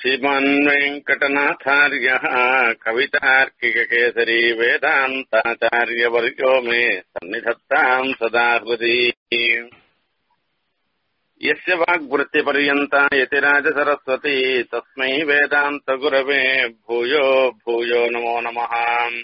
श्रीमान् वेङ्कटनाथार्यः कवितार्किककेसरी वेदान्ताचार्यवर्यो मे सन्निधत्ताम् सदा हृदि यस्य वाग्वृत्तिपर्यन्ता यतिराजसरस्वती तस्मै वेदान्तगुरवे भूयो भूयो नमो नमः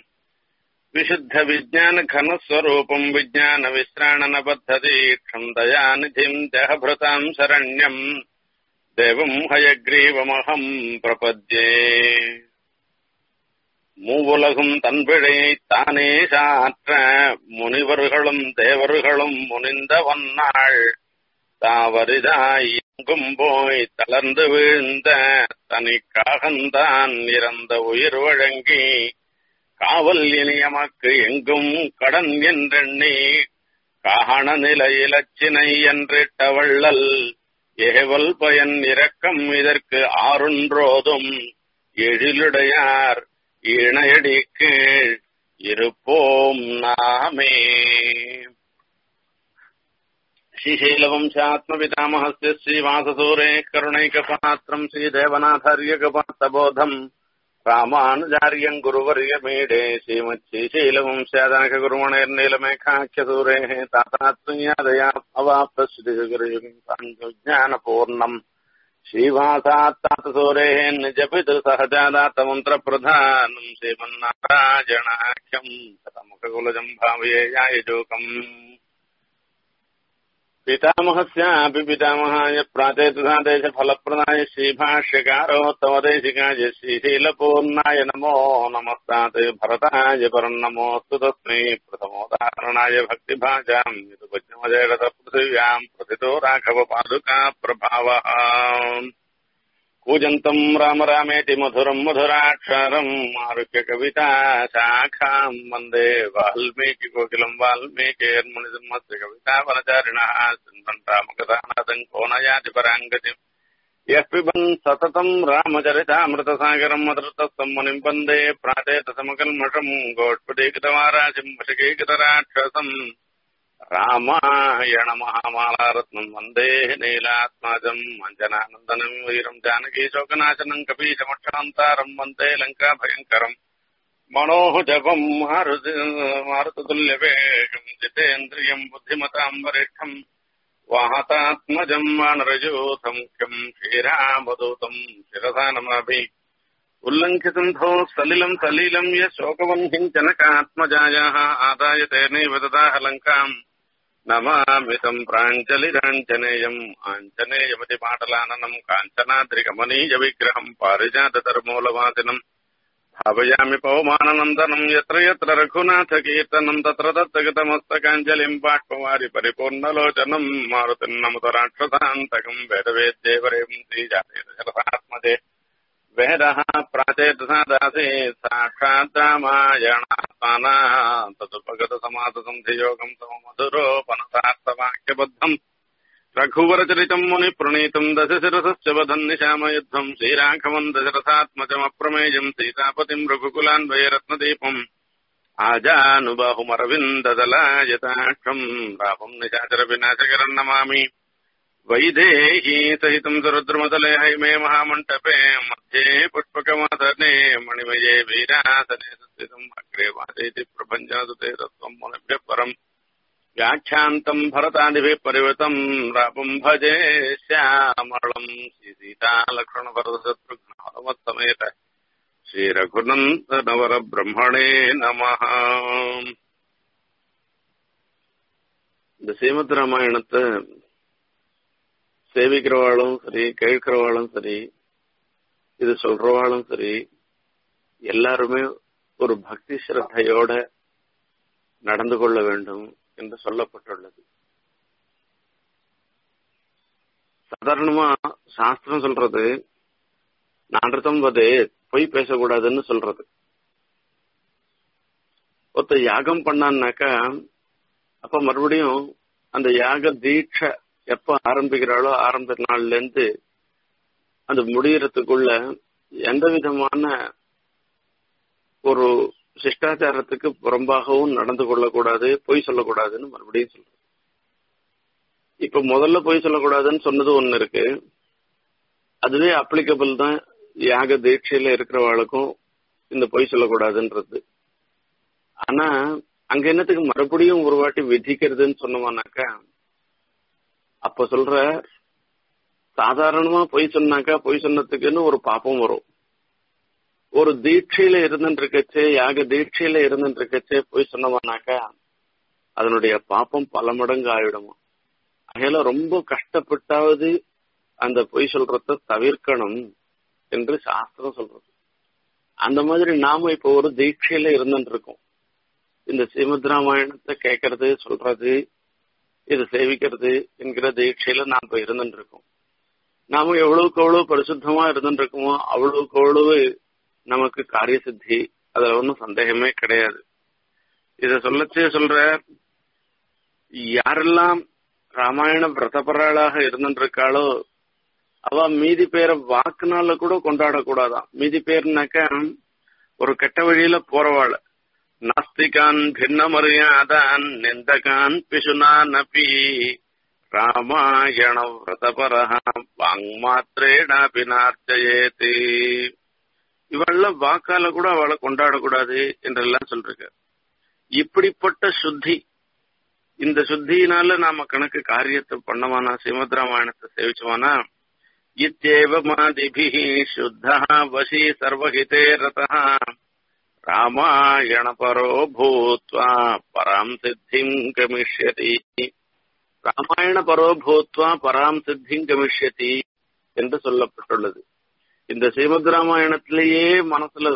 विशुद्धविज्ञानघनस्वरूपम् विज्ञानविश्राणनबद्धदीक्षम् दयानिधिम् जहभृताम् शरण्यम् தேவம் ஹயக்ரீவமகம் பிரபத்யே மூவுலகும் தன்பிழை தானே சாற்ற முனிவர்களும் தேவர்களும் முனிந்த வன்னாள் தாவரிதாய் எங்கும் போய் தளர்ந்து வீழ்ந்த தனிக்காகந்தான் இறந்த உயிர் வழங்கி காவல் இனியமக்கு எங்கும் கடன் என்றெண்ணி காண நிலையிலச்சினை என்றிட்ட வள்ளல் ஏவல் பயன் இரக்கம் இதற்கு ஆறுன்றோதும் எழிலுடையார் இணையடி கீழ் இருப்போம் நாமே श्रीशैलवंशात्मपितामहस्य श्रीवाससूरे करुणैकपात्रम् श्रीदेवनाथार्यकपात्रबोधम् रामानुजार्यम् गुरुवर्यमीडे श्रीमच्छ्रीशैलवंशादनकगुरुमणैर्नीलमेघाख्यसूरेः तातात्म्यादया अवाप्तश्रुतिगुरुज्ञानपूर्णम् श्रीवासात्तातसूरेः निजपितृसहजादातमन्त्रप्रधानम् श्रीमन्नारायणाख्यम् शतमुखकुलजम् भावये यायजोकम् पितामहस्यापि पितामहाय प्राचेतुधादेशफलप्रदाय श्रीभाष्यकारोत्तमदेशिकाय श्रीशीलपूर्णाय नमो नमस्तात् भरताय परन्नमोऽस्तु तस्मै प्रथमोदाहरणाय भक्तिभाजाम् यदुपज्ञमजेडतपृथिव्याम् प्रथितो राघवपादुका प्रभावः कूजन्तम् राम रामेति मधुरम् मधुराक्षरम् आरुह्य कविता शाखाम् वन्दे वाल्मीकिकोकिलम् वाल्मीकिर्मुनिसिंहस्य कवितावनचारिणः सिन्धन् रामकथानाथम् को न याति पराङ्गतिम् यः पिबन् सततम् रामचरितामृतसागरम् मधुरतस्तम् मुनिम् वन्दे प्राचेतसमकल्मषम् गोष्पदीकृतमाराशिम् वशकीकृतराक्षसम् रामायण महामालारत्नम् वन्दे नीलात्माजम् अञ्जनानन्दनम् वीरम् जानकीशोकनाशनम् कपीशमक्षान्तारम् वन्दे लङ्काभयङ्करम् मनोः जपम् मारुततुल्यवेगम् जितेन्द्रियम् बुद्धिमताम् वरिष्ठम् वाहतात्मजम् वानरयूथमुख्यम् क्षीरामदूतम् शिरसा नमाभि उल्लङ्घितन्धो सलिलम् सलीलम् यशोकवह्निम् जनकात्मजायाः आदाय तेनैव ददाह लङ्काम् नमामि तम् प्राञ्जलिराञ्जनेयम् आञ्जनेयमतिपाटलाननम् काञ्चनाद्रिकमनीयविग्रहम् पारिजातधर्मूलवासिनम् भावयामि पौमाननन्दनम् यत्र यत्र रघुनाथकीर्तनम् तत्र तत्र गतमस्तकाञ्जलिम् बाष्पवारि परिपूर्णलोचनम् मारुतिम् नमुत राक्षसान्तकम् वेदवेद्देवरेम् श्रीजातेदशरथात्मजे वेदः प्राचेतसादासे साक्षात् रामायणात्माना तदुपगतसमाससन्धियोगम् तम मधुरोपनसार्थवाक्यबद्धम् रघुवरचरितम् मुनिप्रणीतम् दशशिरसश्च वधन् निशामयुद्धम् श्रीराघवम् दशरथात्मजमप्रमेयम् सीतापतिम् रघुकुलान्वयरत्नदीपम् आजानुबाहुमरविन्ददलायताक्षम् रामम् निशाचरविनाशकरम् नमामि वैदेही सहितम् सुरुद्रमतले हैमे महामण्डपे मध्ये पुष्पकमासने मणिमये वीरासने स्थितम् अग्रे वाचयति प्रभञ्जनसुते तत्त्वम् मुनिभ्यः परम् व्याख्यान्तम् भरतादिभिः परिवृतम् रापम् भजे श्यामळम् श्रीसीतालक्ष्मणभरतशत्रुघ्नहनुमत्समेत ஸ்ரீரகுநந்தனவரபிரம்மணே நம இந்த ஸ்ரீமத் ராமாயணத்தை சேவிக்கிறவாளும் சரி கேட்கிறவாளும் சரி இது சொல்றவாளும் சரி எல்லாருமே ஒரு பக்தி ஸ்ரத்தையோட நடந்து கொள்ள வேண்டும் என்று சொல்லப்பட்டுள்ளது சாதாரணமா சாஸ்திரம் சொல்றது நான்றதம் வதே பொய் பேசக்கூடாதுன்னு சொல்றது ஒருத்த யாகம் பண்ணான்னாக்கா அப்ப மறுபடியும் அந்த யாக தீட்சை எப்ப ஆரம்பிக்கிறாளோ ஆரம்ப நாள்ல இருந்து அந்த முடியறதுக்குள்ள எந்த விதமான ஒரு சிஷ்டாச்சாரத்துக்கு புறம்பாகவும் நடந்து கொள்ளக்கூடாது பொய் சொல்லக்கூடாதுன்னு மறுபடியும் சொல்றது இப்ப முதல்ல பொய் சொல்லக்கூடாதுன்னு சொன்னது ஒண்ணு இருக்கு அதுவே அப்ளிகபிள் தான் யாக தீட்சையில இருக்கிறவாளுக்கும் இந்த பொய் சொல்லக்கூடாதுன்றது ஆனா அங்க என்னத்துக்கு மறுபடியும் ஒரு வாட்டி விதிக்கிறதுன்னு சொன்னோம்னாக்கா அப்ப சொல்ற சாதாரணமா பொய் சொன்னாக்கா பொய் சொன்னதுக்குன்னு ஒரு பாப்பம் வரும் ஒரு தீட்சையில இருந்துட்டு இருக்கச்சே யாக தீட்சையில இருந்துட்டு இருக்கச்சே பொய் சொன்னோம்னாக்கா அதனுடைய பாப்பம் பல மடங்கு ஆயிடுமா அதனால ரொம்ப கஷ்டப்பட்டாவது அந்த பொய் சொல்றத தவிர்க்கணும் என்று சாஸ்திரம் சொல்றது அந்த மாதிரி நாம இப்ப ஒரு தீட்சையில இருந்துட்டு இருக்கோம் இந்த ஸ்ரீமத் ராமாயணத்தை கேட்கறது சொல்றது இது சேவிக்கிறது என்கிற தீட்சையில நாம இப்ப இருந்துட்டு இருக்கோம் நாம எவ்வளவுக்கு எவ்வளவு பரிசுத்தமா இருந்துட்டு இருக்கோமோ அவ்வளவுக்கு அவ்வளவு நமக்கு காரிய சித்தி அதுல ஒன்றும் சந்தேகமே கிடையாது இத சொல்லச்சே சொல்ற யாரெல்லாம் ராமாயண விரதபராளாக இருந்துட்டு இருக்காளோ அவ மீதி பேரை வாக்குனால கூட கொண்டாடக்கூடாதான் மீதி பேர்னாக்க ஒரு கெட்ட வழியில போறவாள் நாஸ்திகான் பின்ன மரியாதான் நிந்தகான் பிசுனான் அப்பி ராமாயண விரதபரஹா வாங்மாத்திரேனாபி நார்ச்சயேத்து இவள்ல வாக்கால கூட அவளை கொண்டாடக்கூடாது என்றெல்லாம் சொல்றாங்க இப்படிப்பட்ட சுத்தி இந்த சுத்தியினால நாம கணக்கு காரியத்தை பண்ணவானா ஸ்ரீமத் ராமாயணத்தை சேவிச்சவானா இத்தேவ மாதிபிः शुद्धः वशी सर्वहिते रतः ராமாயணபரோ பூத்வா பராம் சித்திம் கமிஷ்யதி ராமாயண பரோ பூத்வா பராம் சித்திம் கமிஷ்யதி என்று சொல்லப்பட்டுள்ளது இந்த ஸ்ரீமத் ராமாயணத்திலேயே மனசுல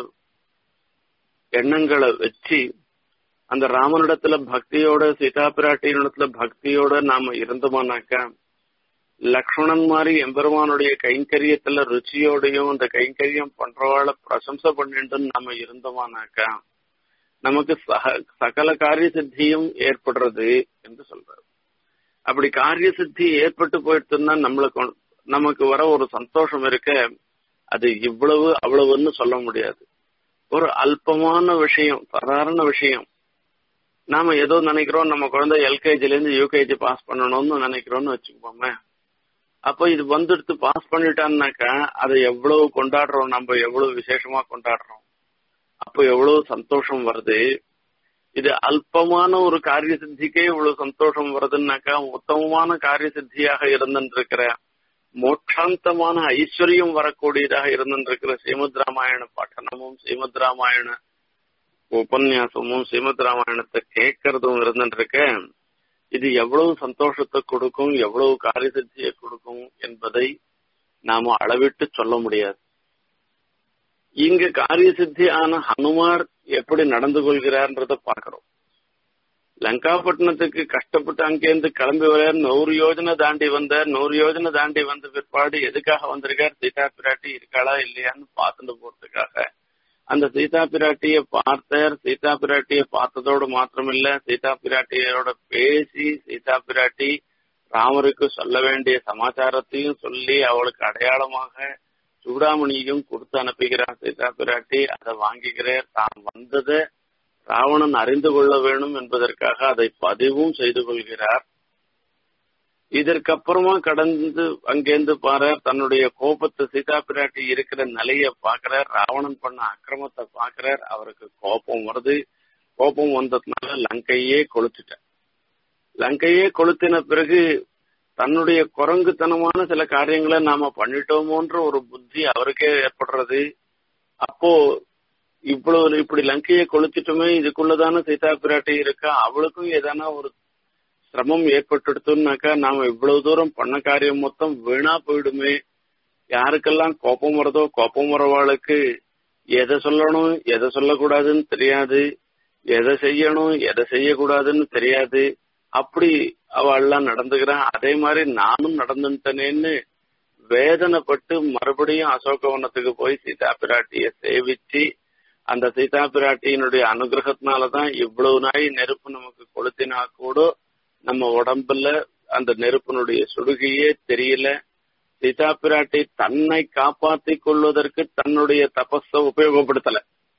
எண்ணங்களை வச்சு அந்த ராமனிடத்துல பக்தியோட சீதா பிராட்டியினிடத்துல பக்தியோட நாம இருந்தோமானாக்கா லக்ஷ்மணன் மாதிரி எம்பெருமானுடைய கைங்கரியத்துல ருச்சியோடையும் அந்த கைங்கரியம் பண்றவாள பிரசம்சை பண்ணிட்டு நம்ம இருந்தோமானாக்கா நமக்கு சக சகல காரிய சித்தியும் ஏற்படுறது என்று சொல்றாரு அப்படி காரிய சித்தி ஏற்பட்டு போயிடுச்சுன்னா நம்மளுக்கு நமக்கு வர ஒரு சந்தோஷம் இருக்க அது இவ்வளவு அவ்வளவுன்னு சொல்ல முடியாது ஒரு அல்பமான விஷயம் சாதாரண விஷயம் நாம ஏதோ நினைக்கிறோம் நம்ம குழந்தை எல்கேஜில இருந்து யூகேஜி பாஸ் பண்ணணும்னு நினைக்கிறோம்னு வச்சுக்கோமே அப்ப இது வந்துடுத்து பாஸ் பண்ணிட்டான்னாக்கா அதை எவ்வளவு கொண்டாடுறோம் நம்ம எவ்வளவு விசேஷமா கொண்டாடுறோம் அப்ப எவ்வளவு சந்தோஷம் வருது இது அல்பமான ஒரு காரிய சித்திக்கே இவ்வளவு சந்தோஷம் வருதுன்னாக்கா உத்தமமான காரிய சித்தியாக இருந்துருக்கிற மோட்சாந்தமான ஐஸ்வர்யம் வரக்கூடியதாக இருந்துருக்கிற ஸ்ரீமத் ராமாயண பட்டணமும் ஸ்ரீமத் ராமாயண உபன்யாசமும் ஸ்ரீமத் ராமாயணத்தை கேட்கறதும் இருந்துருக்க இது எவ்வளவு சந்தோஷத்தை கொடுக்கும் எவ்வளவு காரிய சித்தியை கொடுக்கும் என்பதை நாம அளவிட்டு சொல்ல முடியாது இங்க காரிய சித்தி ஆன ஹனுமார் எப்படி நடந்து கொள்கிறார்ன்றத பாக்குறோம் லங்காப்பட்டினத்துக்கு கஷ்டப்பட்டு அங்கேருந்து கிளம்பி வர நூறு யோஜனை தாண்டி வந்த நூறு யோஜனை தாண்டி வந்த பிற்பாடு எதுக்காக வந்திருக்கார் சீதா பிராட்டி இருக்காளா இல்லையான்னு பார்த்துட்டு போறதுக்காக அந்த சீதா பிராட்டிய பார்த்தார் சீதா பிராட்டிய பார்த்ததோடு மாத்திரமில்ல சீதா பிராட்டியோட பேசி சீதா பிராட்டி ராமருக்கு சொல்ல வேண்டிய சமாச்சாரத்தையும் சொல்லி அவளுக்கு அடையாளமாக சூடாமணியும் கொடுத்து அனுப்புகிறார் சீதா பிராட்டி அதை வாங்கிக்கிறார் தான் வந்ததை ராவணன் அறிந்து கொள்ள வேணும் என்பதற்காக அதை பதிவும் செய்து கொள்கிறார் இதற்கப்புறமா கடந்து அங்கேருந்து பாரு தன்னுடைய கோபத்தை சீதா பிராட்டி இருக்கிற நிலைய பாக்குறார் ராவணன் பண்ண அக்கிரமத்தை பாக்குறார் அவருக்கு கோபம் வருது கோபம் வந்ததுனால லங்கையே கொளுத்துட்டார் லங்கையே கொளுத்தின பிறகு தன்னுடைய குரங்குத்தனமான சில காரியங்களை நாம பண்ணிட்டோமோன்ற ஒரு புத்தி அவருக்கே ஏற்படுறது அப்போ இவ்வளவு இப்படி லங்கையை கொளுத்திட்டோமே இதுக்குள்ளதான சீதா பிராட்டி இருக்கா அவளுக்கும் ஏதானா ஒரு சிரமம் ஏற்பட்டுடுத்துனாக்கா நாம இவ்வளவு தூரம் பண்ண காரியம் மொத்தம் வீணா போயிடுமே யாருக்கெல்லாம் கோபம் வருதோ கோபம் வரவாளுக்கு எதை சொல்லணும் எதை சொல்லக்கூடாதுன்னு தெரியாது எதை செய்யணும் எதை செய்யக்கூடாதுன்னு தெரியாது அப்படி அவள்லாம் நடந்துக்கிறான் அதே மாதிரி நானும் நடந்துட்டேனேன்னு வேதனைப்பட்டு மறுபடியும் அசோகவனத்துக்கு போய் சீதா பிராட்டிய சேவிச்சு அந்த சீதா பிராட்டியினுடைய அனுகிரகத்தினாலதான் இவ்வளவு நாய் நெருப்பு நமக்கு கொளுத்தினா கூட நம்ம உடம்புல அந்த நெருப்பினுடைய சுடுகையே தெரியல சீதா பிராட்டி தன்னை காப்பாற்றிக் கொள்வதற்கு தன்னுடைய தபஸ உபயோகப்படுத்தல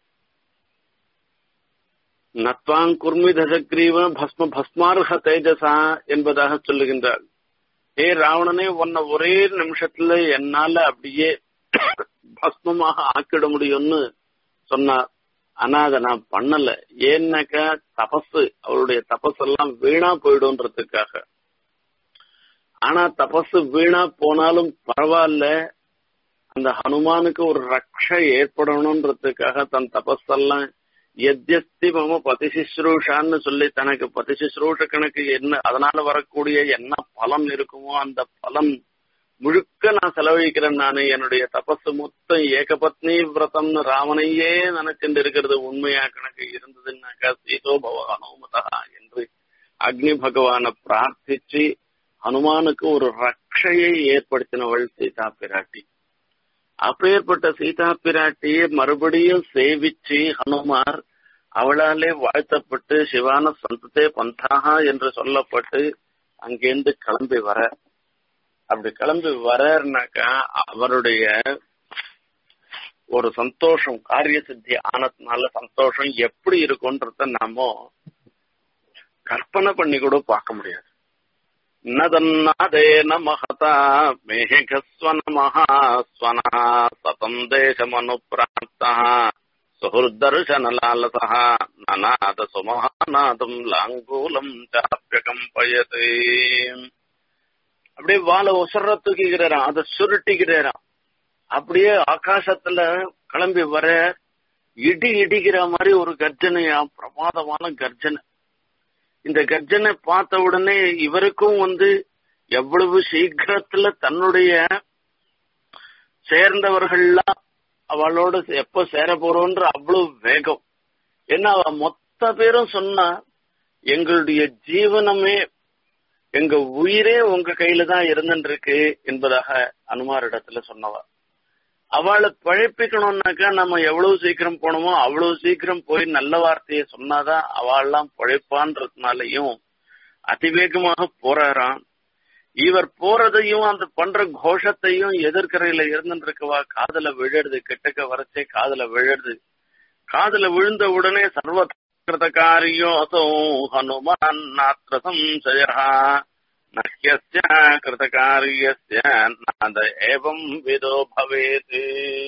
நத்வாங் குர்மி தசக்ரீவ பஸ்ம பஸ்மார்ஹ தேஜசா என்பதாக சொல்லுகின்றார் ஏ ராவணனே உன்னை ஒரே நிமிஷத்துல என்னால அப்படியே பஸ்மமாக ஆக்கிட முடியும்னு சொன்னார் ஆனா அதை நான் பண்ணல ஏன்னாக்கா தபசு அவருடைய தபஸ் எல்லாம் வீணா போயிடும்ன்றதுக்காக ஆனா தபசு வீணா போனாலும் பரவாயில்ல அந்த ஹனுமானுக்கு ஒரு ரக்ஷ ஏற்படணும்ன்றதுக்காக தன் தபஸெல்லாம் எத்யஸ்தி மம பதிசிஸ்ரூஷான்னு சொல்லி தனக்கு பதிசிஸ்ரூஷ கணக்கு என்ன அதனால வரக்கூடிய என்ன பலன் இருக்குமோ அந்த பலன் முழுக்க நான் செலவழிக்கிறேன் நானு என்னுடைய தபசு மொத்தம் ஏகபத்னி விரதம்னு ராவனையே நினைச்சுட்டு இருக்கிறது உண்மையா கணக்கு இருந்ததுன்னாக்கா சீதோ பவஹனுமதா என்று அக்னி பகவான பிரார்த்திச்சு ஹனுமானுக்கு ஒரு ரக்ஷையை ஏற்படுத்தினவள் சீதா பிராட்டி அப்பேற்பட்ட சீதா பிராட்டியை மறுபடியும் சேவிச்சு ஹனுமார் அவளாலே வாழ்த்தப்பட்டு சிவான சந்தத்தே பந்தாகா என்று சொல்லப்பட்டு அங்கேருந்து கிளம்பி வர அப்படி கிளம்பி வரனாக்கா அவருடைய ஒரு சந்தோஷம் காரிய சித்தி ஆனதுனால சந்தோஷம் எப்படி இருக்கும்ன்றத நாம கற்பனை பண்ணி கூட பார்க்க முடியாது நதன்னாதேன மகதா மேகஸ்வன மகாஸ்வனா சதம் தேசமனுப்பிராப்தா சுஹൃദർശനലാലസः நநாத சுமகாநாதம் லாங்கூலம் சாப்பியகம்பயதே அப்படியே வாழை ஒசர தூக்கிக்கிறாராம் அதை சுருட்டிக்கிறாராம் அப்படியே ஆகாசத்துல கிளம்பி வர இடி இடிக்கிற மாதிரி ஒரு கர்ஜனையா பிரமாதமான கர்ஜனை இந்த கர்ஜனை பார்த்த உடனே இவருக்கும் வந்து எவ்வளவு சீக்கிரத்துல தன்னுடைய சேர்ந்தவர்கள்லாம் அவளோட எப்ப சேர போறோன்ற அவ்வளவு வேகம் ஏன்னா அவ மொத்த பேரும் சொன்னா எங்களுடைய ஜீவனமே எங்க உயிரே உங்க கையில தான் இருந்துருக்கு என்பதாக அனுமாரிடத்துல சொன்னவா அவளை பழைப்பிக்கணும்னாக்கா நம்ம எவ்வளவு சீக்கிரம் போனோமோ அவ்வளவு சீக்கிரம் போய் நல்ல வார்த்தையை சொன்னாதான் அவள்லாம் பழைப்பான்றதுனாலையும் அதிவேகமாக போறாராம் இவர் போறதையும் அந்த பண்ற கோஷத்தையும் எதிர்கரையில இருந்துருக்கவா காதல விழுறது கிட்டக்க வரச்சே காதல விழுறது காதல விழுந்த உடனே சர்வ கிருதகாரியோசோ ஹனுமான் நாத்திர சம்சயா நஹ்யஸ்ய கிருதகாரியஸ்ய நாத ஏவம் விதோ பவேத்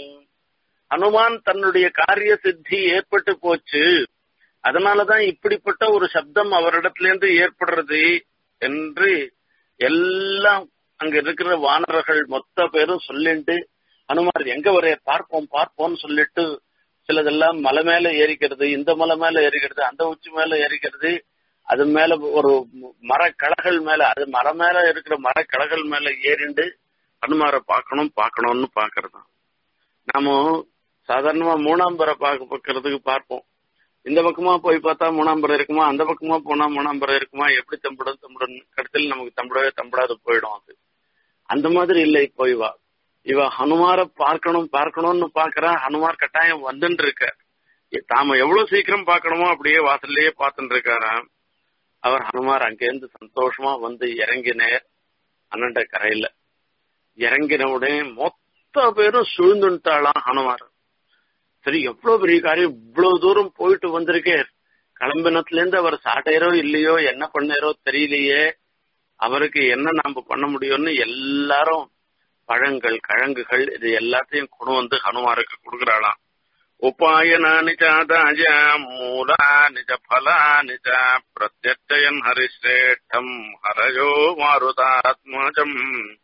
ஹனுமான் தன்னுடைய காரிய சித்தி ஏற்பட்டு போச்சு அதனாலதான் இப்படிப்பட்ட ஒரு சப்தம் அவரிடத்திலிருந்து ஏற்படுறது என்று எல்லாம் அங்க இருக்கிற வானரர்கள் மொத்த பேரும் சொல்லிட்டு ஹனுமார் எங்க வரைய பார்ப்போம் பார்ப்போம்னு சொல்லிட்டு சிலதெல்லாம் மலை மேல ஏறிக்கிறது இந்த மலை மேல ஏறிக்கிறது அந்த உச்சி மேல ஏறிக்கிறது அது மேல ஒரு மரக்களைகள் மேல அது மர மேல இருக்கிற மரக்களைகள் மேல ஏறிண்டு ஹனுமாரை பார்க்கணும் பார்க்கணும்னு பாக்குறது நாம சாதாரணமா மூணாம்பரை பார்க்க பார்க்கறதுக்கு பார்ப்போம் இந்த பக்கமா போய் பார்த்தா மூணாம்பரம் இருக்குமா அந்த பக்கமா போனா மூணாம்பரம் இருக்குமா எப்படி தம்பிடும் தம்பிடும் கடைசியில் நமக்கு தம்பிடவே தம்பிடாது போயிடும் அது அந்த மாதிரி இல்லை இப்போ இவா இவ ஹனுமார பார்க்கணும் பார்க்கணும்னு பாக்குறா ஹனுமார் கட்டாயம் வந்துட்டு இருக்க தாம எவ்வளவு சீக்கிரம் பார்க்கணுமோ அப்படியே வாசல்லையே பார்த்துட்டு இருக்காராம் அவர் ஹனுமார் அங்கேருந்து சந்தோஷமா வந்து இறங்கினேர் அண்ணண்ட கரையில இறங்கின உடனே மொத்த பேரும் சூழ்ந்துட்டாளாம் ஹனுமார் சரி எவ்வளவு பெரிய காரியம் இவ்வளவு தூரம் போயிட்டு வந்திருக்கே கிளம்பினத்துல இருந்து அவர் சாட்டையரோ இல்லையோ என்ன பண்ணாரோ தெரியலையே அவருக்கு என்ன நாம பண்ண முடியும்னு எல்லாரும் பழங்கள் கிழங்குகள் இது எல்லாத்தையும் கொண்டு வந்து ஹனுமாருக்கு கொடுக்குறாளாம் உபாயனானி சாதாஜ மூலானி ச பலானி ச பிரத்யட்சயன் ஹரிஸ்ரேஷ்டம் ஹரயோ மாருதாத்மஜம்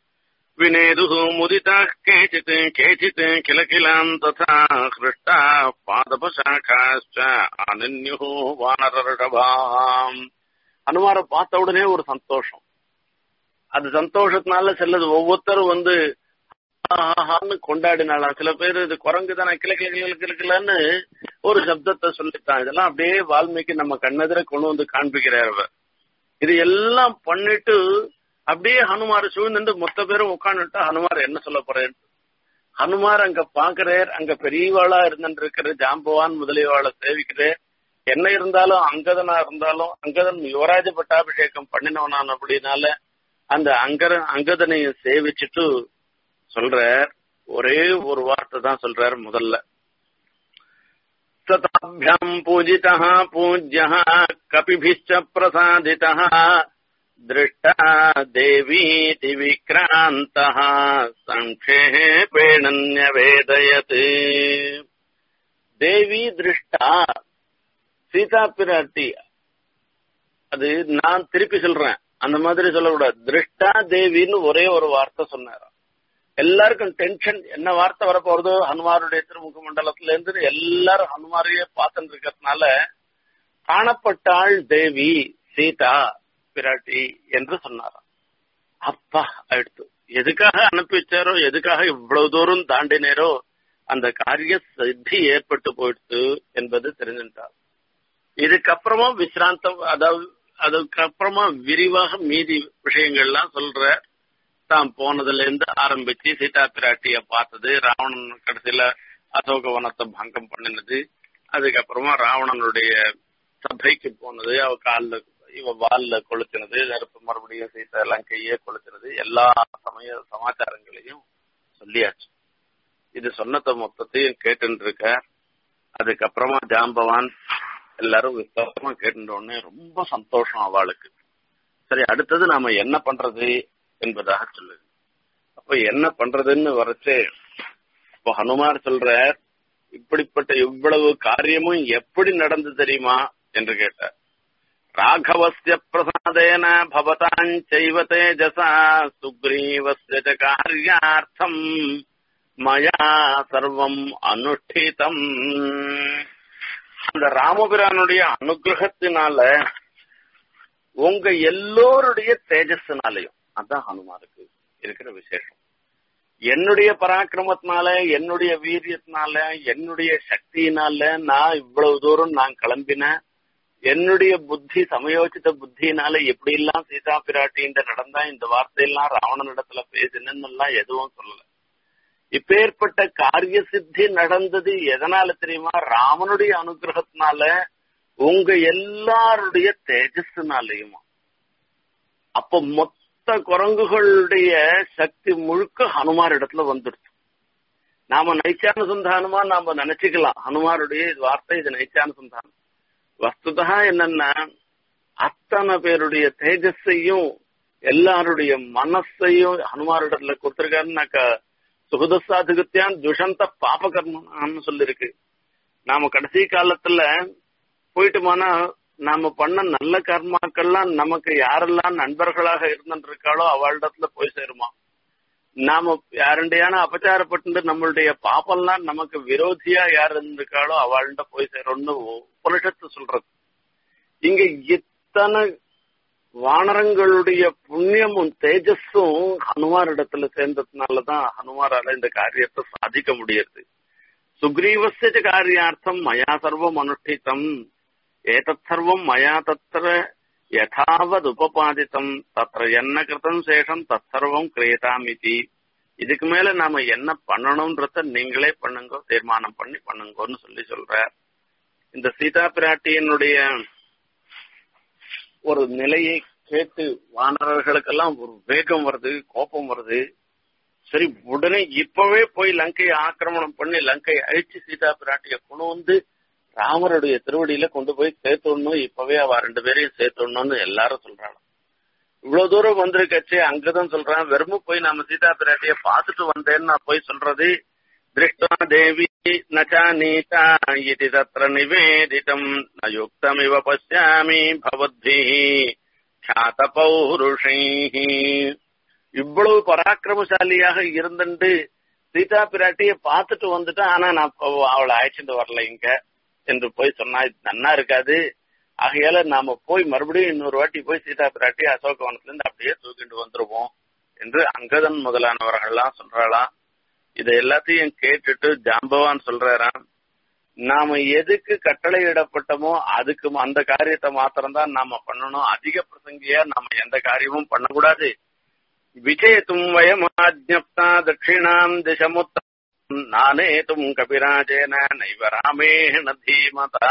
विनेदुः मुदिताः केचित् केचित् किल किलाम् तथा हृष्टाः पादपशाखाश्च அனன்யுः வானரடபாம் அனுமார பார்த்த உடனே ஒரு சந்தோஷம் அது சந்தோஷத்தினால சிலது ஒவ்வொருத்தரும் வந்து ஆஹான்னு கொண்டாடினாலாம் சில பேர் இது குரங்கு தானே கிள கிள கிள கிளக்கிலன்னு ஒரு சப்தத்தை சொல்லிட்டான் இதெல்லாம் அப்படியே வால்மீகி நம்ம கண்ணெதிர கொண்டு வந்து காண்பிக்கிறார் அவர் இது எல்லாம் பண்ணிட்டு அப்படியே ஹனுமார் சூழ்ந்து மொத்த பேரும் உட்காந்துட்டா ஹனுமார் என்ன சொல்ல போறேன் ஹனுமார் அங்க பாக்குறார் அங்க பெரியவாளா இருந்துட்டு இருக்கிற ஜாம்பவான் முதலியவாளை சேவிக்கிறேன் என்ன இருந்தாலும் அங்கதனா இருந்தாலும் அங்கதன் யுவராஜ பட்டாபிஷேகம் பண்ணினவனான் அப்படின்னால அந்த அங்கர அங்கதனையும் சேவிச்சுட்டு சொல்றார் ஒரே ஒரு வார்த்தை தான் சொல்றார் முதல்ல சதாபியாம் பூஜிதா பூஜ்ய கபிபிச்ச பிரசாதிதா दृष्टा देवीति विक्रान्तः सङ्क्षेपेण न्यवेदयत् தேவி திருஷ்டா சீதா பிராட்டி அது நான் திருப்பி சொல்றேன் அந்த மாதிரி சொல்லக்கூடாது திருஷ்டா தேவின்னு ஒரே ஒரு வார்த்தை சொன்னார் எல்லாருக்கும் டென்ஷன் என்ன வார்த்தை வரப்போறதோ ஹனுமாருடைய திருமுக மண்டலத்துல இருந்து எல்லாரும் ஹனுமாரையே பார்த்துட்டு இருக்கிறதுனால காணப்பட்டாள் தேவி சீதா பிராட்டி என்று சொன்னாராம் அப்பா அடுத்து எதுக்காக அனுப்பி வச்சாரோ எதுக்காக இவ்வளவு தூரம் தாண்டினேரோ அந்த காரிய சித்தி ஏற்பட்டு போயிடுச்சு என்பது தெரிஞ்சுட்டார் இதுக்கப்புறமா விசிராந்தம் அதாவது அதுக்கப்புறமா விரிவாக மீதி விஷயங்கள்லாம் சொல்ற தாம் போனதுல இருந்து ஆரம்பிச்சு சீதா பிராட்டிய பார்த்தது ராவணன் கடைசியில அசோகவனத்தை பங்கம் பண்ணினது அதுக்கப்புறமா ராவணனுடைய சபைக்கு போனது அவ காலில் இவ வால்ல கொளுத்தினது நெருப்பு மறுபடியும் சீதா லங்கையே கொளுத்தினது எல்லா சமய சமாச்சாரங்களையும் சொல்லியாச்சு இது சொன்னத மொத்தத்தையும் கேட்டு இருக்க அதுக்கப்புறமா ஜாம்பவான் எல்லாரும் விஸ்தாரமா கேட்டுட்டோடனே ரொம்ப சந்தோஷம் அவளுக்கு சரி அடுத்தது நாம என்ன பண்றது என்பதாக சொல்லுது அப்ப என்ன பண்றதுன்னு வரைச்சு இப்போ ஹனுமார் சொல்ற இப்படிப்பட்ட இவ்வளவு காரியமும் எப்படி நடந்து தெரியுமா என்று கேட்டார் ராகவஸ்ய பிரசாதேன பவதாஞ்சைவ தேஜசா சுக்ரீவஸ்ய ச காரியார்த்தம் மயா சர்வம் அனுஷ்டிதம் அந்த ராமபிரானுடைய அனுகிரகத்தினால உங்க எல்லோருடைய தேஜஸ்னாலையும் அதான் ஹனுமாருக்கு இருக்கிற விசேஷம் என்னுடைய பராக்கிரமத்தினால என்னுடைய வீரியத்தினால என்னுடைய சக்தியினால நான் இவ்வளவு தூரம் நான் கிளம்பினேன் என்னுடைய புத்தி சமயோசித்த புத்தியினால எப்படி எல்லாம் சீதா பிராட்டின்ற நடந்தா இந்த வார்த்தையெல்லாம் ராவணனிடத்துல பேசினேன்னு எல்லாம் எதுவும் சொல்லல இப்பேற்பட்ட காரிய சித்தி நடந்தது எதனால தெரியுமா ராமனுடைய அனுகிரகத்தினால உங்க எல்லாருடைய தேஜஸ்னாலையுமா அப்ப மொத்த குரங்குகளுடைய சக்தி முழுக்க ஹனுமார் இடத்துல வந்துடுச்சு நாம நைச்சானுசந்தானமா நாம நினைச்சுக்கலாம் ஹனுமாருடைய வார்த்தை இது நைச்சானுசந்தானம் வஸ்துதா என்னன்னா அத்தனை பேருடைய தேஜஸையும் எல்லாருடைய மனசையும் ஹனுமாரிடத்துல கொடுத்திருக்காருன்னாக்கா சுகதசாதுகத்தியான் துஷந்த பாப கர்மன்னு சொல்லிருக்கு நாம கடைசி காலத்துல போயிட்டுமானா நாம பண்ண நல்ல கர்மாக்கள்லாம் நமக்கு யாரெல்லாம் நண்பர்களாக இருந்துருக்காளோ அவளிடத்துல போய் சேருமா நாம யாருண்டையான அபச்சாரப்பட்டு நம்மளுடைய பாப்பெல்லாம் நமக்கு விரோதியா யார் இருந்திருக்காளோ அவள்கிட்ட போய் சேரும்னு உபனிஷத்து சொல்றது இங்க இத்தனை வானரங்களுடைய புண்ணியமும் தேஜஸும் ஹனுமார் இடத்துல சேர்ந்ததுனாலதான் ஹனுமாரால இந்த காரியத்தை சாதிக்க முடியுது சுக்ரீவசிய காரியார்த்தம் மயா சர்வம் அனுஷ்டித்தம் ஏதத் சர்வம் மயா தத்திர யதாவத் உபபாதித்தம் தத்திர என்ன கிருத்தம் சேஷம் தத் சர்வம் கிரியதாமிதி இதுக்கு மேல நாம என்ன பண்ணணும்ன்றத நீங்களே பண்ணுங்க தீர்மானம் பண்ணி பண்ணுங்கன்னு சொல்லி சொல்ற இந்த சீதா பிராட்டியினுடைய ஒரு நிலையை கேட்டு வானரர்களுக்கெல்லாம் ஒரு வேகம் வருது கோபம் வருது சரி உடனே இப்பவே போய் லங்கையை ஆக்கிரமணம் பண்ணி லங்கையை அழிச்சு சீதா பிராட்டிய கொண்டு வந்து ராமருடைய திருவடியில கொண்டு போய் சேர்த்துடணும் இப்பவே அவ ரெண்டு பேரையும் சேர்த்துடணும்னு எல்லாரும் சொல்றாங்க இவ்வளவு தூரம் வந்திருக்கச்சு அங்கதான் சொல்றான் வெறும் போய் நாம சீதா பிராட்டிய பார்த்துட்டு வந்தேன்னு நான் போய் சொல்றது திருஷ்டா தேவி நச்சானீதா இது தத்திர நிவேதிதம் ந யுக்தமிவ பசியாமி பவத்பி ख्यात பௌருஷை இவ்வளவு பராக்கிரமசாலியாக இருந்துட்டு சீதா பிராட்டிய பார்த்துட்டு வந்துட்டேன் ஆனா நான் அவளை அழைச்சிட்டு வரல இங்க என்று போய் சொன்னா இது நன்னா இருக்காது ஆகையால நாம போய் மறுபடியும் இன்னொரு வாட்டி போய் சீதா பிராட்டி அசோகவனத்துல இருந்து அப்படியே தூக்கிட்டு வந்துருவோம் என்று அங்கதன் முதலானவர்கள்லாம் சொல்றாளாம் இதை எல்லாத்தையும் கேட்டுட்டு ஜாம்பவான் சொல்றாராம் நாம எதுக்கு கட்டளையிடப்பட்டமோ அதுக்கு அந்த காரியத்தை மாத்திரம்தான் நாம பண்ணணும் அதிக பிரசங்கியா நாம எந்த காரியமும் பண்ணக்கூடாது விஜயத்தும் வயமாஜப்தா தட்சிணாம் திசமுத்த நானேதும் கபிராஜேன நைவ ராமேண தீமதா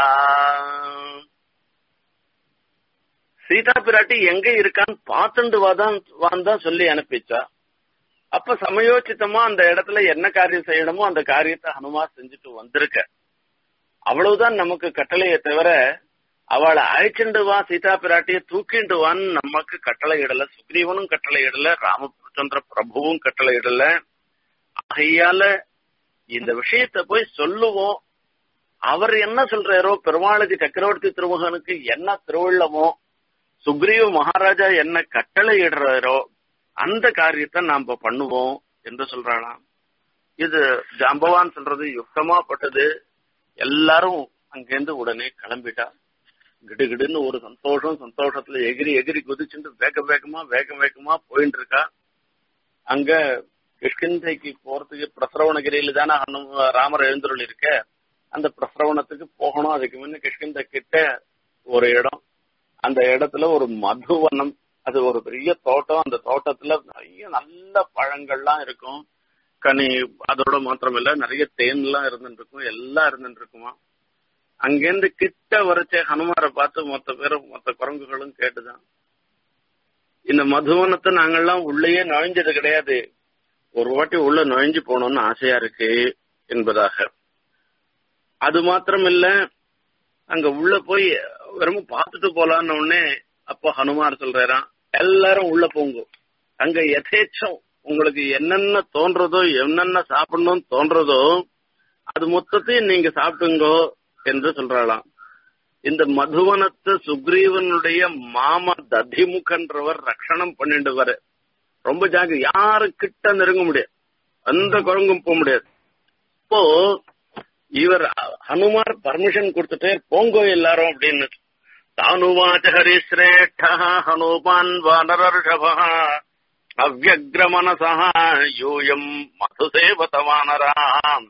சீதா பிராட்டி எங்க இருக்கான்னு பார்த்துண்டு வாதான் வான் சொல்லி அனுப்பிச்சா அப்ப சமயோச்சித்தமா அந்த இடத்துல என்ன காரியம் செய்யணுமோ அந்த காரியத்தை ஹனுமார் செஞ்சுட்டு வந்திருக்க அவ்வளவுதான் நமக்கு கட்டளையை தவிர அவளை அழைச்சிண்டு வா சீதா பிராட்டிய தூக்கிண்டு வான்னு நமக்கு கட்டளை இடல சுக்ரீவனும் கட்டளை இடல ராமச்சந்திர பிரபுவும் கட்டளை இடல ஆகையால இந்த விஷயத்த போய் சொல்லுவோம் அவர் என்ன சொல்றாரோ பெருமாளுக்கு சக்கரவர்த்தி திருமகனுக்கு என்ன திருவிழமோ சுக்ரீவ மகாராஜா என்ன கட்டளை இடுறாரோ அந்த காரியத்தை நாம பண்ணுவோம் என்று சொல்றாளாம் இது ஜாம்பவான் சொல்றது யுக்தமா பட்டது எல்லாரும் அங்கிருந்து உடனே கிளம்பிட்டா கிடுகிடுன்னு ஒரு சந்தோஷம் சந்தோஷத்துல எகிரி எகிரி குதிச்சுட்டு வேக வேகமா வேக வேகமா போயிட்டு இருக்கா அங்க கிஷ்கிந்தைக்கு போறதுக்கு பிரசரவணகிரியில தானே ஹனு- ராமர் எழுந்தருள் இருக்க அந்த பிரசரவணத்துக்கு போகணும் அதுக்கு முன்ன கிஷ்கிந்த கிட்ட ஒரு இடம் அந்த இடத்துல ஒரு மதுவனம் அது ஒரு பெரிய தோட்டம் அந்த தோட்டத்துல நிறைய நல்ல பழங்கள்லாம் இருக்கும் கனி அதோட மாத்திரம் இல்ல நிறைய தேன் எல்லாம் இருந்துட்டு இருக்கும் எல்லாம் இருந்துட்டு இருக்குமா அங்கேருந்து கிட்ட வரைச்ச ஹனுமாரை பார்த்து மொத்த பேரும் மொத்த குரங்குகளும் கேட்டுதான் இந்த மதுவனத்தை நாங்கெல்லாம் உள்ளேயே நுழைஞ்சது கிடையாது ஒரு வாட்டி உள்ள நுழைஞ்சு போகணும்னு ஆசையா இருக்கு என்பதாக அது மாத்திரம் இல்ல அங்க உள்ள போய் வெறும் பார்த்துட்டு போலான்னு உடனே அப்ப ஹனுமார் சொல்றாராம் எல்லாரும் உள்ள போங்க அங்க யதேச்சம் உங்களுக்கு என்னென்ன தோன்றதோ என்னென்ன சாப்பிடணும்னு தோன்றதோ அது மொத்தத்தையும் நீங்க சாப்பிட்டுங்கோ என்று சொல்றாளாம் இந்த மதுவனத்தை சுக்ரீவனுடைய மாமா ததிமுகன்றவர் ரட்சணம் பண்ணிடுவாரு ரொம்ப ஜாக யாரு கிட்ட நெருங்க முடியாது அந்த குரங்கும் போக முடியாது இப்போ இவர் ஹனுமார் பர்மிஷன் கொடுத்துட்டு போங்கோ எல்லாரும் அப்படின்னு தானுவாச்ச ஹரிஸ்ரேஷ்ட ஹனுமான் வானரர்ஷப அவ்வக்ரமனசா யூயம் மதுசேவத வானராம்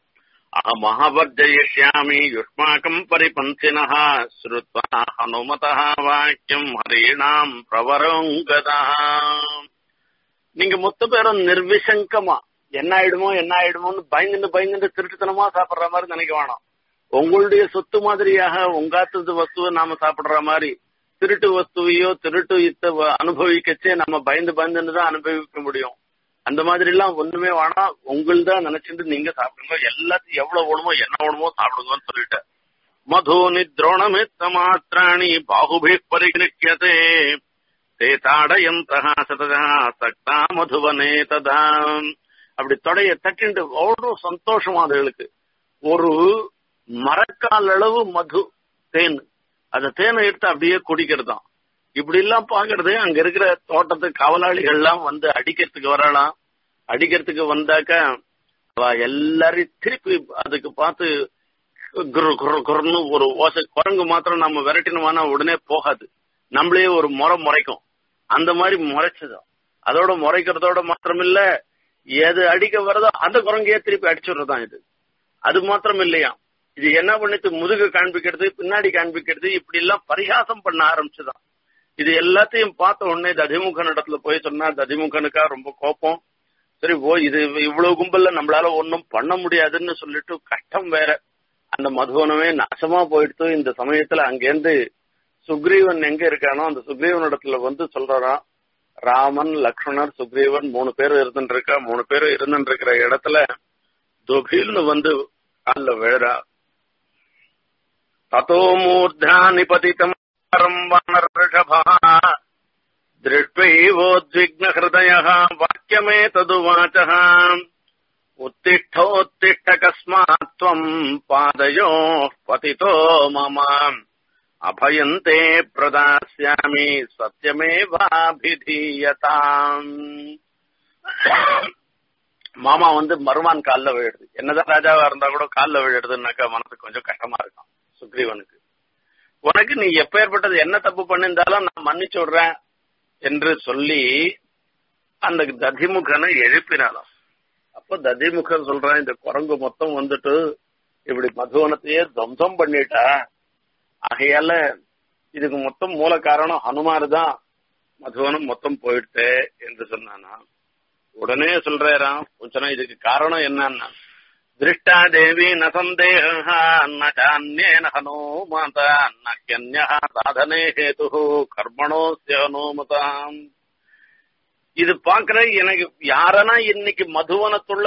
அகமஹவர்ஜயிஷ்யாமி யுஷ்மாக்கம் பரிபந்தினः ஸ்ருத்வா ஹனுமதः வாக்கியம் ஹரீணாம் பிரவரோங்கதா நீங்க மொத்த பேரும் நிர்விசங்கமா என்ன ஆயிடுமோ என்ன ஆயிடுமோன்னு பயந்துட்டு பயந்துட்டு திருட்டுத்தனமா சாப்பிடுற மாதிரி நினைக்க வேணாம் உங்களுடைய சொத்து மாதிரியாக உங்காத்தது வஸ்துவை நாம சாப்பிடுற மாதிரி திருட்டு வஸ்துவையோ திருட்டு இத்த அனுபவிக்கச்சே நம்ம பயந்து பயந்துன்னு தான் அனுபவிக்க முடியும் அந்த மாதிரி எல்லாம் ஒண்ணுமே வேணாம் உங்கள்தான் நினைச்சிட்டு நீங்க சாப்பிடுங்க எல்லாத்தையும் எவ்வளவு வேணுமோ என்ன வேணுமோ சாப்பிடுங்கன்னு சொல்லிட்டேன் மதூனி துரோணமித்த மாத்திராணி பாகுபி பரிகிருக்கியதே தே தாடயந்தா சததா சக்தா மதுவனே ததா அப்படி தொடைய தட்டிண்டு அவ்வளவு சந்தோஷமா அதுகளுக்கு ஒரு மரக்கால் அளவு மது தேன் அந்த தேனை எடுத்து அப்படியே குடிக்கிறதாம் இப்படி எல்லாம் பாக்குறது அங்க இருக்கிற தோட்டத்து காவலாளிகள் எல்லாம் வந்து அடிக்கிறதுக்கு வரலாம் அடிக்கிறதுக்கு வந்தாக்க அவ எல்லாரையும் திருப்பி அதுக்கு பார்த்து குரு குரு குருன்னு ஒரு ஓசை குரங்கு மாத்திரம் நம்ம விரட்டினோம்னா உடனே போகாது நம்மளே ஒரு முறை முறைக்கும் அந்த மாதிரி முறைச்சதும் அதோட முறைக்கிறதோட மாத்திரம் இல்ல எது அடிக்க வரதோ அந்த குரங்கையே திருப்பி அடிச்சுடுறதுதான் இது அது மாத்திரம் இல்லையா இது என்ன பண்ணிட்டு முதுகு காண்பிக்கிறது பின்னாடி காண்பிக்கிறது இப்படி எல்லாம் பரிகாசம் பண்ண ஆரம்பிச்சுதான் இது எல்லாத்தையும் பார்த்த உடனே ததிமுகன் இடத்துல போய் சொன்னா ததிமுகனுக்கா ரொம்ப கோபம் சரி ஓ இது இவ்வளவு கும்பல்ல நம்மளால ஒன்னும் பண்ண முடியாதுன்னு சொல்லிட்டு கஷ்டம் வேற அந்த மதுவனமே நாசமா போயிடுத்து இந்த சமயத்துல அங்கேருந்து சுக்ரீவன் எங்க இருக்கானோ அந்த சுக்ரீவன் இடத்துல வந்து சொல்றாராம் ராமன் லக்ஷ்மணர் சுக்ரீவன் மூணு பேர் இருந்துட்டு இருக்கா மூணு பேர் இருந்துட்டு இருக்கிற இடத்துல துகில்னு வந்து காலில் விழுறா ததோ மூர்தா நிபதிதம் வானர்ஷபா दृष्ट्वैवोद्विग्नहृदयः वाक्यमेतदुवाचः उत्तिष्ठोत्तिष्ठ कस्मात् त्वम् पादयोः पतितो मम अभयन्ते प्रदास्यामि சத்தியமேவாபிதீயதாம் மாமா வந்து மருமான் காலில் விழுடுது என்னதான் ராஜாவா இருந்தா கூட காலில் விழுடுதுன்னாக்கா மனசுக்கு கொஞ்சம் கஷ்டமா இருக்கும் சுக்ரீவனுக்கு உனக்கு நீ எப்பேற்பட்டது என்ன தப்பு பண்ணிருந்தாலும் நான் மன்னிச்சு விடுறேன் என்று சொல்லி அந்த ததிமுகனை எழுப்பினாலும் அப்ப ததிமுகன் சொல்றான் இந்த குரங்கு மொத்தம் வந்துட்டு இப்படி மதுவனத்தையே துவம்சம் பண்ணிட்டா ஆகையால இதுக்கு மொத்தம் மூல காரணம் ஹனுமார் தான் மதுவனம் மொத்தம் போயிடுத்து என்று சொன்னானா உடனே சொல்றாராம் கொஞ்சம் இதுக்கு காரணம் என்னன்னா திருஷ்டா தேவி ந சந்தேக நானியேன ஹனுமத நக்கிய சாதனே ஹேது கர்மணோஸ்ய ஹனுமதாம் இது பாக்குற எனக்கு யாரனா இன்னைக்கு மதுவனத்துள்ள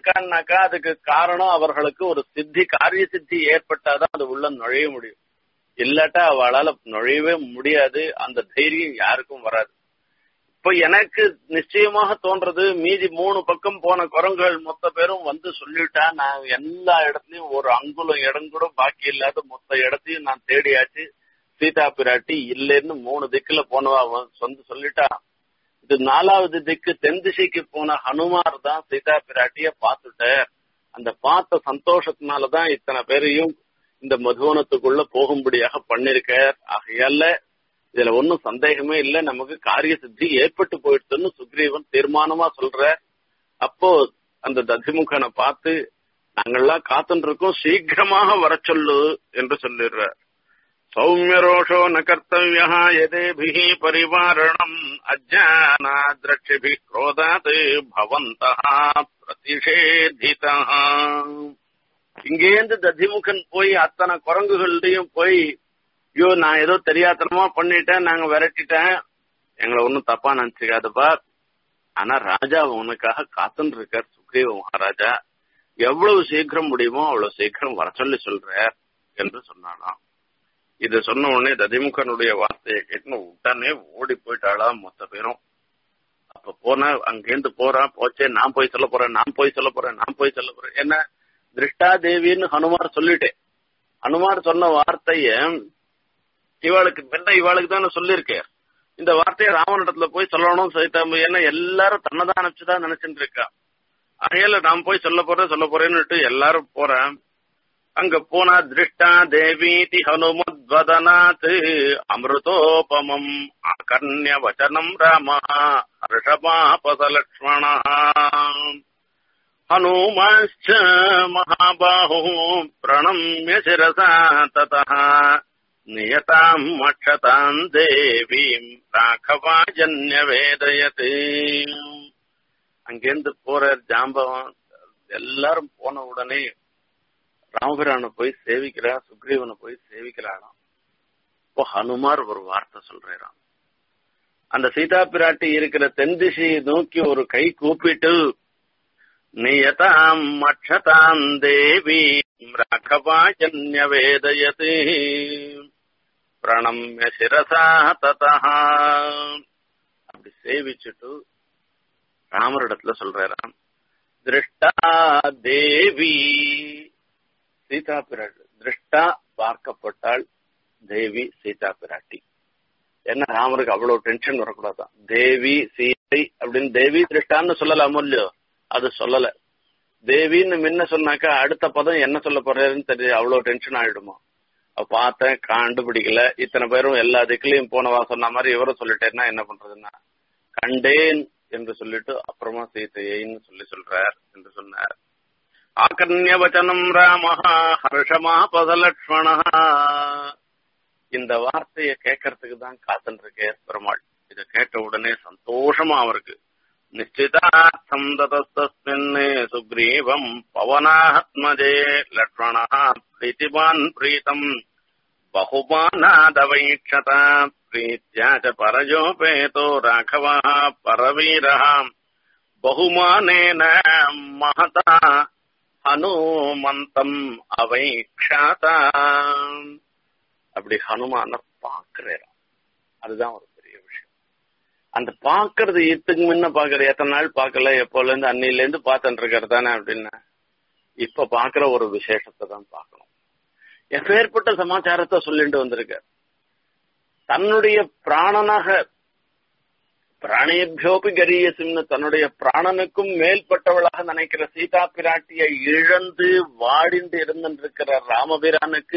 நுழைஞ்சிருக்கான்னாக்கா அதுக்கு காரணம் அவர்களுக்கு ஒரு சித்தி காரிய சித்தி ஏற்பட்டாதான் அது உள்ள நுழைய முடியும் இல்லாட்டா அவளால நுழையவே முடியாது அந்த தைரியம் யாருக்கும் வராது இப்ப எனக்கு நிச்சயமாக தோன்றது மீதி மூணு பக்கம் போன குரங்குகள் மொத்த பேரும் வந்து சொல்லிட்டா நான் எல்லா இடத்துலயும் ஒரு அங்குலம் இடம் கூட பாக்கி இல்லாத மொத்த இடத்தையும் நான் தேடியாச்சு சீதா பிராட்டி இல்லைன்னு மூணு திக்குல போனவா சொந்த சொல்லிட்டா இது நாலாவது திக்கு தென் திசைக்கு போன ஹனுமார் தான் சீதா பிராட்டிய பார்த்துட்டார் அந்த பார்த்த சந்தோஷத்தினாலதான் இத்தனை பேரையும் இந்த மதுவனத்துக்குள்ள போகும்படியாக பண்ணிருக்கார் ஆகையால இதுல ஒன்னும் சந்தேகமே இல்ல நமக்கு காரிய சித்தி ஏற்பட்டு போயிடுச்சுன்னு சுக்ரீவன் தீர்மானமா சொல்ற அப்போ அந்த ததிமுகனை பார்த்து நாங்கள்லாம் காத்துட்டு இருக்கோம் சீக்கிரமாக வர சொல்லு என்று சொல்லிடுறார் சௌமியரோஷோ ந கர்த்தவிய எதேபிः பரிவாரணம் அஜானா திரட்சிபிः क्रोधात् பவந்தः பிரதிஷேதிதः இங்கேருந்து ததிமுகன் போய் அத்தனை குரங்குகள்டையும் போய் ஐயோ நான் ஏதோ தெரியாதனமா பண்ணிட்டேன் நாங்க விரட்டிட்டேன் எங்களை ஒன்னும் தப்பா நினைச்சுக்காதப்பா ஆனா ராஜா உனக்காக காத்துன்னு இருக்கார் சுக்ரீவ மகாராஜா எவ்வளவு சீக்கிரம் முடியுமோ அவ்வளவு சீக்கிரம் வர சொல்லி சொல்ற என்று சொன்னானாம் இது சொன்ன உடனே ததிமுகனுடைய வார்த்தையை கேட்டு உடனே ஓடி போயிட்டாளா மொத்த பேரும் அப்ப போனா அங்கேருந்து போறான் போச்சே நான் போய் சொல்ல போறேன் நான் போய் சொல்ல போறேன் நான் போய் சொல்ல போறேன் என்ன திருஷ்டா தேவின்னு ஹனுமார் சொல்லிட்டேன் ஹனுமார் சொன்ன வார்த்தைய இவாளுக்கு பெண்ண இவாளுக்கு தானே சொல்லியிருக்கேன் இந்த வார்த்தையை ராமனிடத்துல போய் சொல்லணும் சைத்தாம்பு ஏன்னா எல்லாரும் தன்னதான் அனுப்பிச்சுதான் நினைச்சுட்டு இருக்கா அகையில நான் போய் சொல்ல போறேன் சொல்ல போறேன்னுட்டு எல்லாரும் போறேன் அங்க போனா திருஷ்டா தேவீதி ஹனுமத்வதனாத் அமிர்தோபமம் ஆகர்ணிய வச்சனம் ராம ஹர்ஷபாபசலக்ஷ்மண हनूमाश्च महाबाहुः प्रणम्य शिरसा ततः नियताम् मक्षताम् देवीम् ராகவாஜன்யவேதயத்து அங்கிருந்து போற ஜாம்பவன் எல்லாரும் போன உடனே ராமபிரான போய் சேவிக்கிறா சுக்ரீவனை போய் சேவிக்கிறாராம் இப்போ ஹனுமார் ஒரு வார்த்தை சொல்றாராம் அந்த சீதா பிராட்டி இருக்கிற தென் திசையை நோக்கி ஒரு கை கூப்பிட்டு நியதாம் மட்சதாம் தேவி ராகவாஜன்யவேதயத் பிரணம்ய சிரசா ததா அப்படி சேவிச்சுட்டு ராமரிடத்துல சொல்றாராம் திருஷ்டா தேவி சீதா பிராட்டி திருஷ்டா பார்க்கப்பட்டாள் தேவி சீதா பிராட்டி என்ன ராமருக்கு அவ்வளவு டென்ஷன் வரக்கூடாதான் தேவி சீதை அப்படின்னு தேவி திருஷ்டான்னு சொல்லலாமோ இல்லையோ அது சொல்லல தேவின்னு முன்ன சொன்னாக்கா அடுத்த பதம் என்ன சொல்ல போறேன்னு தெரியும் அவ்வளவு டென்ஷன் ஆயிடுமா பார்த்தேன் கண்டுபிடிக்கல இத்தனை பேரும் எல்லா திக்கிலையும் போனவா சொன்ன மாதிரி இவரும் சொல்லிட்டேன்னா என்ன பண்றதுன்னா கண்டேன் என்று சொல்லிட்டு அப்புறமா சீத்தையின்னு சொல்லி சொல்றார் என்று சொன்னார் ஆகர்ணிய வச்சனம் ராமஹா ஹர்ஷமா பதலக்ஷ்மணா இந்த வார்த்தையை கேட்கறதுக்கு தான் காத்துட்டு இருக்கேன் பெருமாள் இதை கேட்ட உடனே சந்தோஷமா அவருக்கு நிச்சிதார்த்தம் ததஸ்தஸ்மின் சுக்ரீவம் பவனாத்மஜே லக்ஷ்மணா பிரீத்திமான் பிரீத்தம் बहुमानादवैक्षत प्रीत्या च परजोपेतो राघवः परवीरः बहुमानेन महता ஹனுமந்தம் அவைக்ஷாத அப்படி ஹனுமான பாக்குறாரு அதுதான் ஒரு பெரிய விஷயம் அந்த பாக்குறது இத்துக்கு முன்ன பாக்குற எத்தனை நாள் பார்க்கல எப்போல இருந்து அன்னில இருந்து பார்த்துட்டு இருக்கிறது தானே அப்படின்னு இப்ப பாக்குற ஒரு விசேஷத்தை தான் பார்க்கணும் எப்பேற்பட்ட சமாச்சாரத்தை சொல்லிட்டு வந்திருக்க தன்னுடைய பிராணனாக பிராணேபியோபி கரியசிம்னு தன்னுடைய பிராணனுக்கும் மேல்பட்டவளாக நினைக்கிற சீதா பிராட்டியை இழந்து வாடிந்து இருந்திருக்கிற ராமபிரானுக்கு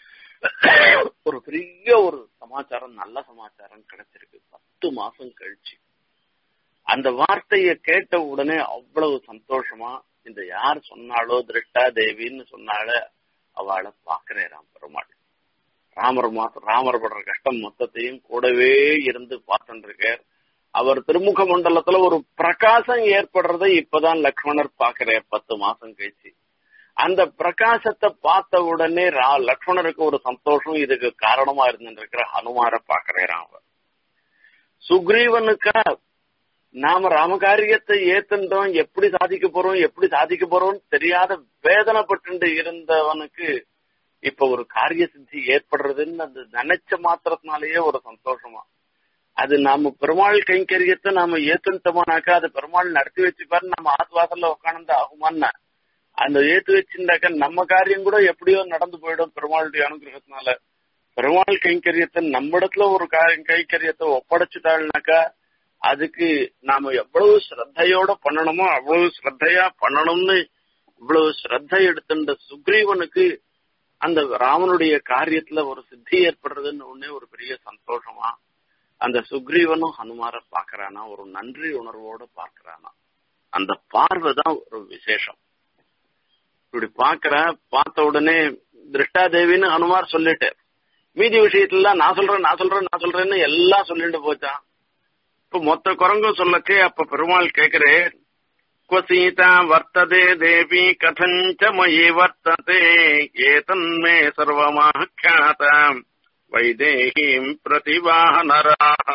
ஒரு பெரிய ஒரு சமாச்சாரம் நல்ல சமாச்சாரம் கிடைச்சிருக்கு பத்து மாசம் கழிச்சு அந்த வார்த்தையை கேட்ட உடனே அவ்வளவு சந்தோஷமா இந்த யார் சொன்னாலோ திருஷ்டா தேவின்னு சொன்னால அவளை பாக்குறேன் ராம் பெருமாள் ராமர் மாசம் ராமர் படுற கஷ்டம் மொத்தத்தையும் கூடவே இருந்து பார்த்துட்டு இருக்கார் அவர் திருமுக மண்டலத்துல ஒரு பிரகாசம் ஏற்படுறதை இப்பதான் லக்ஷ்மணர் பாக்குறார் பத்து மாசம் கழிச்சு அந்த பிரகாசத்தை பார்த்த உடனே லக்ஷ்மணருக்கு ஒரு சந்தோஷம் இதுக்கு காரணமா இருந்துருக்கிற ஹனுமார பாக்குறேன் அவர் சுக்ரீவனுக்கா நாம ராமகாரியத்தை ஏத்துட்டோம் எப்படி சாதிக்க போறோம் எப்படி சாதிக்க போறோம் தெரியாத வேதனைப்பட்டு இருந்தவனுக்கு இப்ப ஒரு காரிய சித்தி ஏற்படுறதுன்னு அந்த நினைச்ச மாத்திரத்தினாலேயே ஒரு சந்தோஷமா அது நாம பெருமாள் கைங்கரியத்தை நாம ஏத்துட்டோமானாக்கா அது பெருமாள் நடத்தி வச்சுப்பாரு நம்ம ஆத்வாசல்ல உட்காந்து ஆகுமான்னா அந்த ஏத்து வச்சிருந்தாக்க நம்ம காரியம் கூட எப்படியோ நடந்து போயிடும் பெருமாளுடைய அனுகிரகத்தினால பெருமாள் கைங்கரியத்தை நம்மிடத்துல ஒரு கைங்கரியத்தை ஒப்படைச்சுட்டாள்னாக்கா அதுக்கு நாம எவ்வளவு ஸ்ரத்தையோட பண்ணணுமோ அவ்வளவு ஸ்ரத்தையா பண்ணணும்னு இவ்வளவு ஸ்ரத்தை எடுத்துட்ட சுக்ரீவனுக்கு அந்த ராமனுடைய காரியத்துல ஒரு சித்தி ஏற்படுறதுன்னு ஒன்னே ஒரு பெரிய சந்தோஷமா அந்த சுக்ரீவனும் ஹனுமார பாக்குறானா ஒரு நன்றி உணர்வோட பார்க்கறானா அந்த பார்வை தான் ஒரு விசேஷம் இப்படி பாக்குற பார்த்த உடனே திருஷ்டாதேவின்னு ஹனுமார் சொல்லிட்டு மீதி விஷயத்துல நான் சொல்றேன் நான் சொல்றேன் நான் சொல்றேன்னு எல்லாம் சொல்லிட்டு போச்சான் இப்ப மொத்த குரங்கும் சொல்லக்கே அப்ப பெருமாள் கேக்குறேன் क्व सीता वर्तते देवी कथञ्च मयि वर्तते एतन्मे सर्वमाख्यात வைதேகிம் பிரதிவாகனராக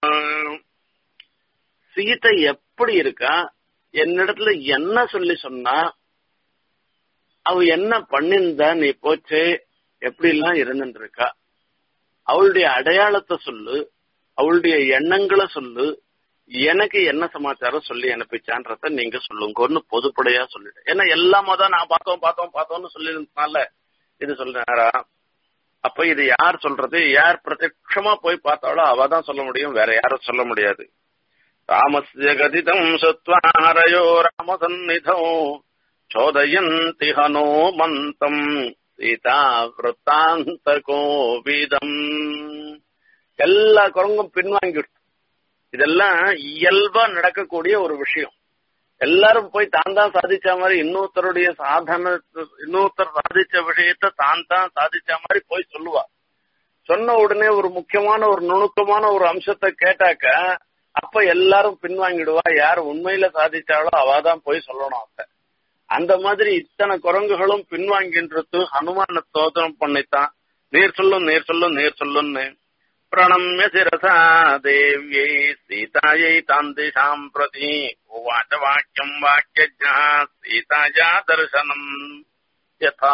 சீதை எப்படி இருக்கா என்னிடத்துல என்ன சொல்லி சொன்னா அவ என்ன பண்ணிருந்தா நீ போச்சு எப்படி எல்லாம் இருந்துட்டு இருக்கா அவளுடைய அடையாளத்தை சொல்லு அவளுடைய எண்ணங்களை சொல்லு எனக்கு என்ன சமாச்சாரம் சொல்லி அனுப்பிச்சான்றத நீங்க சொல்லுங்கன்னு பொதுப்படையா சொல்லிட்டு ஏன்னா எல்லாமே தான் நான் பார்த்தோம் பார்த்தோம் பார்த்தோம்னு சொல்லியிருந்தனால இது சொல்றாரா அப்ப இது யார் சொல்றது யார் பிரத்யட்சமா போய் பார்த்தாலோ அவ தான் சொல்ல முடியும் வேற யாரும் சொல்ல முடியாது ராமஸ்ய கதிதம் சத்வாரயோ ராமசன்னிதோ சோதயந்தி ஹனோமந்தம் சீதா விற்த்தாந்த கோவிதம் எல்லா குரங்கும் பின்வாங்கிடுச்சு இதெல்லாம் இயல்பா நடக்கக்கூடிய ஒரு விஷயம் எல்லாரும் போய் தான் தான் சாதிச்ச மாதிரி இன்னொருத்தருடைய சாதன இன்னொருத்தர் சாதிச்ச விஷயத்த தான் தான் சாதிச்ச மாதிரி போய் சொல்லுவா சொன்ன உடனே ஒரு முக்கியமான ஒரு நுணுக்கமான ஒரு அம்சத்தை கேட்டாக்க அப்ப எல்லாரும் பின்வாங்கிடுவா யார் உண்மையில சாதிச்சாலோ அவாதான் போய் சொல்லணும் அப்ப அந்த மாதிரி இத்தனை குரங்குகளும் பின்வாங்கின்றது ஹனுமான சோதனம் பண்ணித்தான் நேர் சொல்லும் நேர் சொல்லும் நேர் சொல்லும்னு प्रणम्य शिरसा देव्यै सीतायै ताम् दिशाम् प्रति उवाच वाक्यम् वाक्यज्ञः सीताया தரிசனம் யதா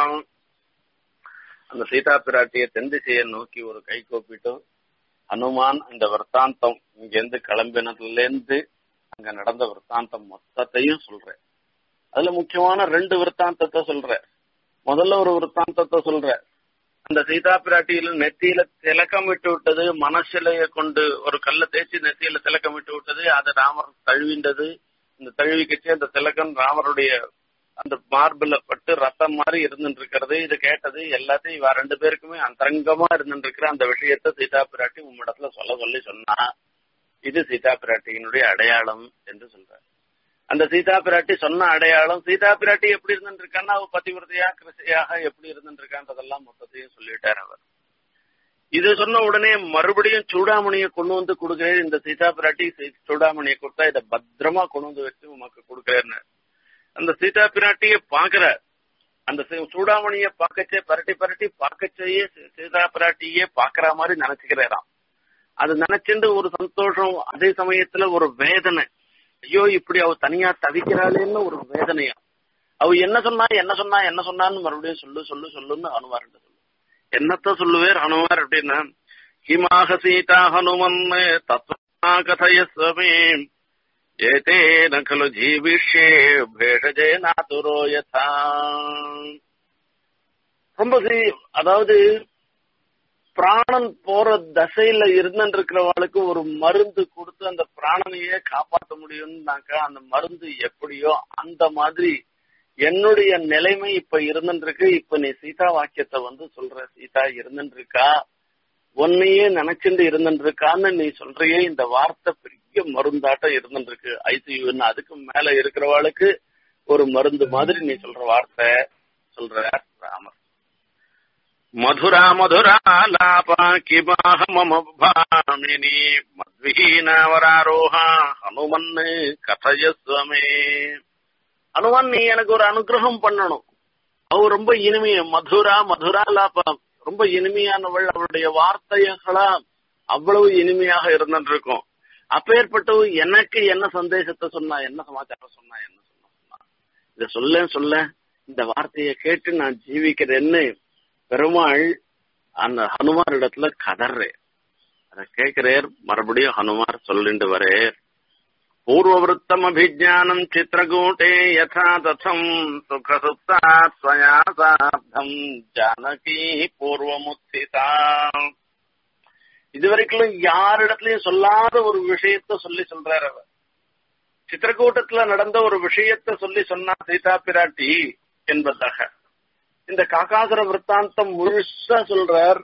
அந்த சீதா பிராட்டிய தென் திசையை நோக்கி ஒரு கை கூப்பிட்டு ஹனுமான் இந்த விற்த்தாந்தம் இங்கிருந்து கிளம்பினதுல இருந்து அங்க நடந்த விற்த்தாந்தம் மொத்தத்தையும் சொல்றேன் அதுல முக்கியமான ரெண்டு விற்த்தாந்தத்தை சொல்றேன் முதல்ல ஒரு விற்த்தாந்தத்தை சொல்றேன் அந்த சீதா பிராட்டியில நெத்தியில திலக்கம் விட்டு விட்டது மனசிலைய கொண்டு ஒரு கல்ல தேய்ச்சி நெத்தியில திலக்கம் விட்டு விட்டது அதை ராமர் தழுவிண்டது இந்த தழுவிக்கச்சு அந்த திலக்கம் ராமருடைய அந்த மார்பில் பட்டு ரத்தம் மாதிரி இருந்துட்டு இருக்கிறது இது கேட்டது எல்லாத்தையும் இவ ரெண்டு பேருக்குமே அந்தரங்கமா இருந்துட்டு இருக்கிற அந்த விஷயத்த சீதா பிராட்டி உம்மிடத்துல சொல்ல சொல்லி சொன்னா இது சீதா பிராட்டியினுடைய அடையாளம் என்று சொல்றார் அந்த சீதா பிராட்டி சொன்ன அடையாளம் சீதா பிராட்டி எப்படி இருந்துட்டு இருக்கான்னா அவ பதிவிரதையா கிருஷியாக எப்படி இருந்துட்டு இருக்கான்றதெல்லாம் மொத்தத்தையும் சொல்லிட்டார் அவர் இது சொன்ன உடனே மறுபடியும் சூடாமணியை கொண்டு வந்து கொடுக்கிறேன் இந்த சீதா பிராட்டி சூடாமணியை கொடுத்தா இதை பத்திரமா கொண்டு வந்து வச்சு உமக்கு கொடுக்கிறேன்னு அந்த சீதா பிராட்டிய பாக்குற அந்த சூடாமணிய பாக்கச்சே பரட்டி பரட்டி பாக்கச்சேயே சீதா பிராட்டியே பாக்குற மாதிரி நினைச்சுக்கிறாராம் அது நினைச்சுட்டு ஒரு சந்தோஷம் அதே சமயத்துல ஒரு வேதனை ஐயோ இப்படி அவ தனியா தவிக்கிறாளேன்னு ஒரு வேதனையா அவ என்ன சொன்னா என்ன சொன்னா என்ன சொன்னான்னு மறுபடியும் சொல்லு சொல்லு சொல்லுன்னு ஹனுமார் சொல்லு என்னத்த சொல்லுவேர் ஹனுமார் அப்படின்னா ஹிமாக சீதா ஹனுமன் தத்வா கதயஸ்வமே ஏதேன கலு ஜீவிஷே பேஷஜே நாதுரோ யதா ரொம்ப அதாவது பிராணன் போற தசையில இருந்துட்டு இருக்கிறவளுக்கு ஒரு மருந்து கொடுத்து அந்த பிராணனையே காப்பாற்ற முடியும்னாக்கா அந்த மருந்து எப்படியோ அந்த மாதிரி என்னுடைய நிலைமை இப்ப இருந்துட்டு இருக்கு இப்ப நீ சீதா வாக்கியத்தை வந்து சொல்ற சீதா இருந்துட்டு இருக்கா உன்னையே நினைச்சுட்டு இருந்துட்டு இருக்கான்னு நீ சொல்றியே இந்த வார்த்தை பெரிய மருந்தாட்டம் இருந்துட்டு இருக்கு ஐசியூன்னு அதுக்கு மேல இருக்கிறவாளுக்கு ஒரு மருந்து மாதிரி நீ சொல்ற வார்த்தை சொல்ற ராமர் மதுரா மதுரா லாபா கிபாஹ மம பாமினி மத்விஹீனாவராரோஹா ஹனுமன் கதயஸ்வமே ஹனுமன் நீ எனக்கு ஒரு அனுகிரகம் பண்ணணும் அவ ரொம்ப இனிமைய மதுரா மதுரா லாபா ரொம்ப இனிமையானவள் அவளுடைய வார்த்தைகளா அவ்வளவு இனிமையாக இருந்துட்டு இருக்கும் அப்பேற்பட்டவ எனக்கு என்ன சந்தேசத்தை சொன்னா என்ன சமாச்சாரம் சொன்னா என்ன சொன்னா சொன்னா இத சொல்ல சொல்ல இந்த வார்த்தையை கேட்டு நான் ஜீவிக்கிறேன்னு பெருமாள் அந்த ஹனுமார் இடத்துல கதர்றே அத கேட்கிறேர் மறுபடியும் ஹனுமார் சொல்லிட்டு வரேர் பூர்வவருத்தம் அபிஜானம் சித்திரகூட்டே யதா ததம் சுகசுப்தா ஸ்வயா சார்த்தம் ஜானகி பூர்வமுத்திதா இதுவரைக்கும் யாரிடத்திலயும் சொல்லாத ஒரு விஷயத்த சொல்லி சொல்றாரு அவர் சித்திரக்கூட்டத்துல நடந்த ஒரு விஷயத்த சொல்லி சொன்னா சீதா பிராட்டி என்பதாக இந்த காக்காசுர விற்த்தாந்தம் முழுசா சொல்றார்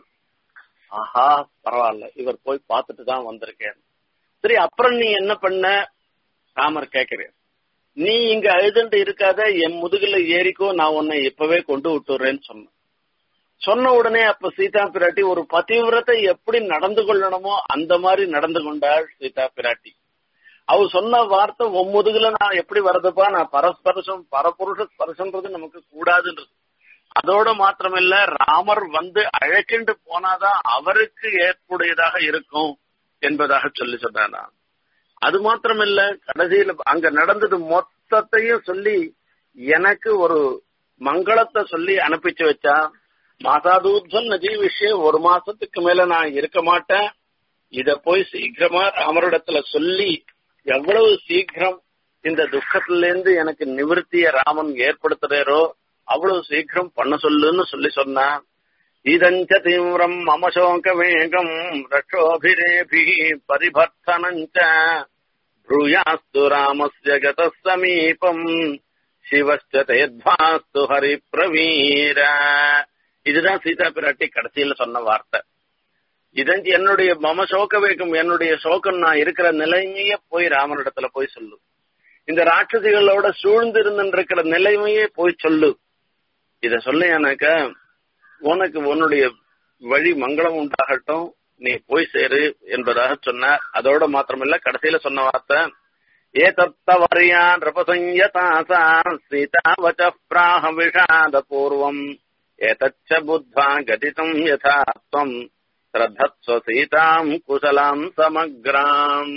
ஆஹா பரவாயில்ல இவர் போய் பார்த்துட்டு தான் வந்திருக்கேன் சரி அப்புறம் நீ என்ன பண்ண ராமர் கேட்கிறேன் நீ இங்க அழுதுண்டு இருக்காத என் முதுகுல ஏறிக்கோ நான் உன்னை இப்பவே கொண்டு விட்டுறேன்னு சொன்னேன் சொன்ன உடனே அப்ப சீதா பிராட்டி ஒரு பதிவிரத்தை எப்படி நடந்து கொள்ளணுமோ அந்த மாதிரி நடந்து கொண்டாள் சீதா பிராட்டி அவ சொன்ன வார்த்தை உன் முதுகுல நான் எப்படி வருதுப்பா நான் பரஸ்பரசம் பரபுருஷ ஸ்பர்சன்றது நமக்கு கூடாதுன்றது அதோட மாத்திரமில்ல ராமர் வந்து அழைக்கிண்டு போனாதான் அவருக்கு ஏற்புடையதாக இருக்கும் என்பதாக சொல்லி சொன்னான் அது மாத்திரமில்ல கடைசியில அங்க நடந்தது மொத்தத்தையும் சொல்லி எனக்கு ஒரு மங்களத்தை சொல்லி அனுப்பிச்சு வச்சா மாசாதூத்வன் நதி விஷயம் ஒரு மாசத்துக்கு மேல நான் இருக்க மாட்டேன் இத போய் சீக்கிரமா ராமரிடத்துல சொல்லி எவ்வளவு சீக்கிரம் இந்த துக்கத்துல இருந்து எனக்கு நிவர்த்திய ராமன் ஏற்படுத்துறாரோ அவ்வளவு சீக்கிரம் பண்ண சொல்லுன்னு சொல்லி சொன்னா இதஞ்ச தீவிரம் மம சோக வேகம் ரட்சோபிரேபி பரிபர்த்தனஞ்ச ப்ரூயாஸ்து ராமஸ்ய கத சமீபம் சிவஸ்ட தேத்வாஸ்து ஹரி பிரவீர இதுதான் சீதா பிராட்டி கடைசியில சொன்ன வார்த்தை இதன் என்னுடைய மம சோக வேகம் என்னுடைய சோகம் நான் இருக்கிற நிலைமையே போய் ராமனிடத்துல போய் சொல்லு இந்த ராட்சசிகளோட சூழ்ந்து இருந்துருக்கிற நிலைமையே போய் சொல்லு இத சொல்லையானாக்க உனக்கு உன்னுடைய வழி மங்களம் உண்டாகட்டும் நீ போய் சேரு என்பதாக சொன்னார் அதோட மாத்திரமில்ல கடைசியில சொன்ன வார்த்தை ஏ தத்தவரியா நிருபசஞ்சதாசா சீதாவச்ச பிராக விஷாத பூர்வம் ஏதச்ச புத்வா கதிதம் யதாத்வம் ஸ்ரத்தத்வ சீதாம் குசலாம் சமக்ராம்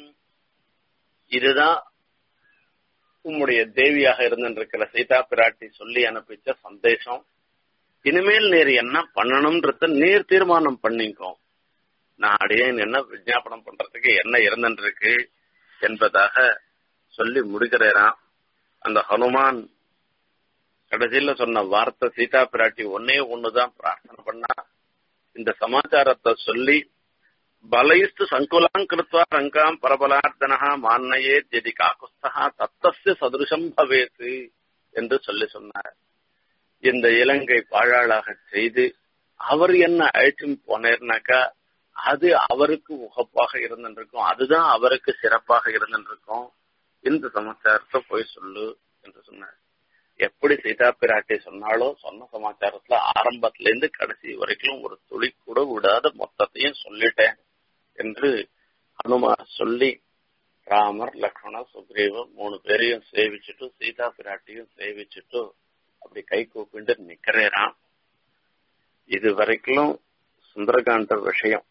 இதுதான் உம்முடைய தேவியாக இருந்திருக்கிற சீதா பிராட்டி சொல்லி அனுப்பிச்ச சந்தேஷம் இனிமேல் நீர் என்ன பண்ணணும்ன்றத நீர் தீர்மானம் பண்ணிக்கோ நான் அடியே என்ன விஜாபனம் பண்றதுக்கு என்ன இருந்துருக்கு என்பதாக சொல்லி முடிக்கிறேன் அந்த ஹனுமான் கடைசியில சொன்ன வார்த்தை சீதா பிராட்டி ஒன்னே ஒண்ணுதான் பிரார்த்தனை பண்ணா இந்த சமாச்சாரத்தை சொல்லி பலைஸ்து சங்குலாம் கிருத்வா ரங்காம் பரபலார்த்தனா மான்னையே ஜெதி காக்குஸ்தா தத்தஸ்ய சதுருஷம் பவேத்து என்று சொல்லி சொன்னார் இந்த இலங்கை பாழாளாக செய்து அவர் என்ன அழைச்சும் போனேர்னாக்கா அது அவருக்கு உகப்பாக இருந்திருக்கும் அதுதான் அவருக்கு சிறப்பாக இருந்திருக்கும் இந்த சமாச்சாரத்தை போய் சொல்லு என்று சொன்னார் எப்படி சீதா பிராட்டி சொன்னாலோ சொன்ன சமாச்சாரத்துல ஆரம்பத்துல இருந்து கடைசி வரைக்கும் ஒரு துளி கூட விடாத மொத்தத்தையும் சொல்லிட்டேன் என்று ஹனுமார் சொல்லி ராமர் லக்ஷ்மணர் சுக்ரீவன் மூணு பேரையும் சேவிச்சுட்டு சீதா பிராட்டியும் சேவிச்சுட்டு அப்படி கை கூப்பிட்டு நிக்கிறேராம் இது வரைக்கும் சுந்தரகாண்ட விஷயம்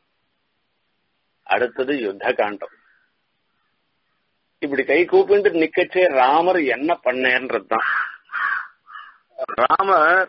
அடுத்தது யுத்த காண்டம் இப்படி கை கூப்பிட்டு நிக்கச்சே ராமர் என்ன பண்ணேன்றதுதான் ராமர்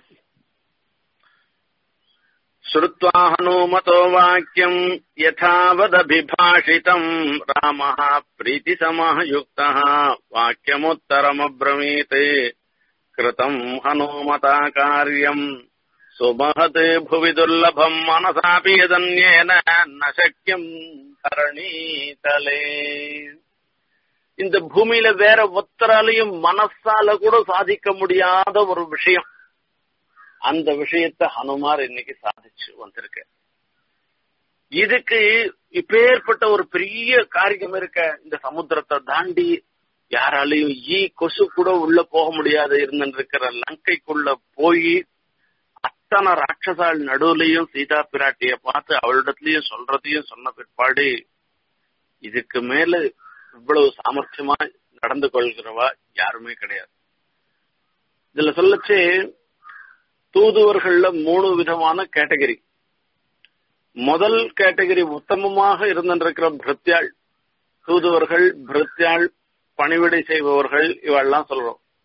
श्रुत्वा हनूमतो वाक्यम् यथावदभिभाषितम् रामः प्रीतिसमः युक्तः वाक्यमुत्तरमब्रवीत् कृतम् हनूमता कार्यम् सुमहत् भुवि दुर्लभम् मनसापि यदन्येन न शक्यम् தரணீதலே இந்த பூமியில வேற ஒத்தராலையும் மனசால கூட சாதிக்க முடியாத ஒரு விஷயம் அந்த விஷயத்த ஹனுமார் இன்னைக்கு சாதிச்சு வந்திருக்க இதுக்கு இப்பேற்பட்ட ஒரு பெரிய காரியம் இருக்க இந்த சமுத்திரத்தை தாண்டி யாராலையும் ஈ கொசு கூட உள்ள போக முடியாத இருந்திருக்கிற லங்கைக்குள்ள போய் அத்தனை ராட்சசால் நடுவுலையும் சீதா பிராட்டிய பார்த்து அவளிடத்துலயும் சொல்றதையும் சொன்ன பிற்பாடு இதுக்கு மேல இவ்வளவு சாமர்த்தியமா நடந்து கொள்கிறவா யாருமே கிடையாது இதுல சொல்லச்சு தூதுவர்கள்ல மூணு விதமான கேட்டகரி முதல் கேட்டகரி உத்தமமாக இருந்திருக்கிற பிரித்யாள் தூதுவர்கள் பிரித்யாள் பணிவிடை செய்பவர்கள் இவெல்லாம் சொல்றோம்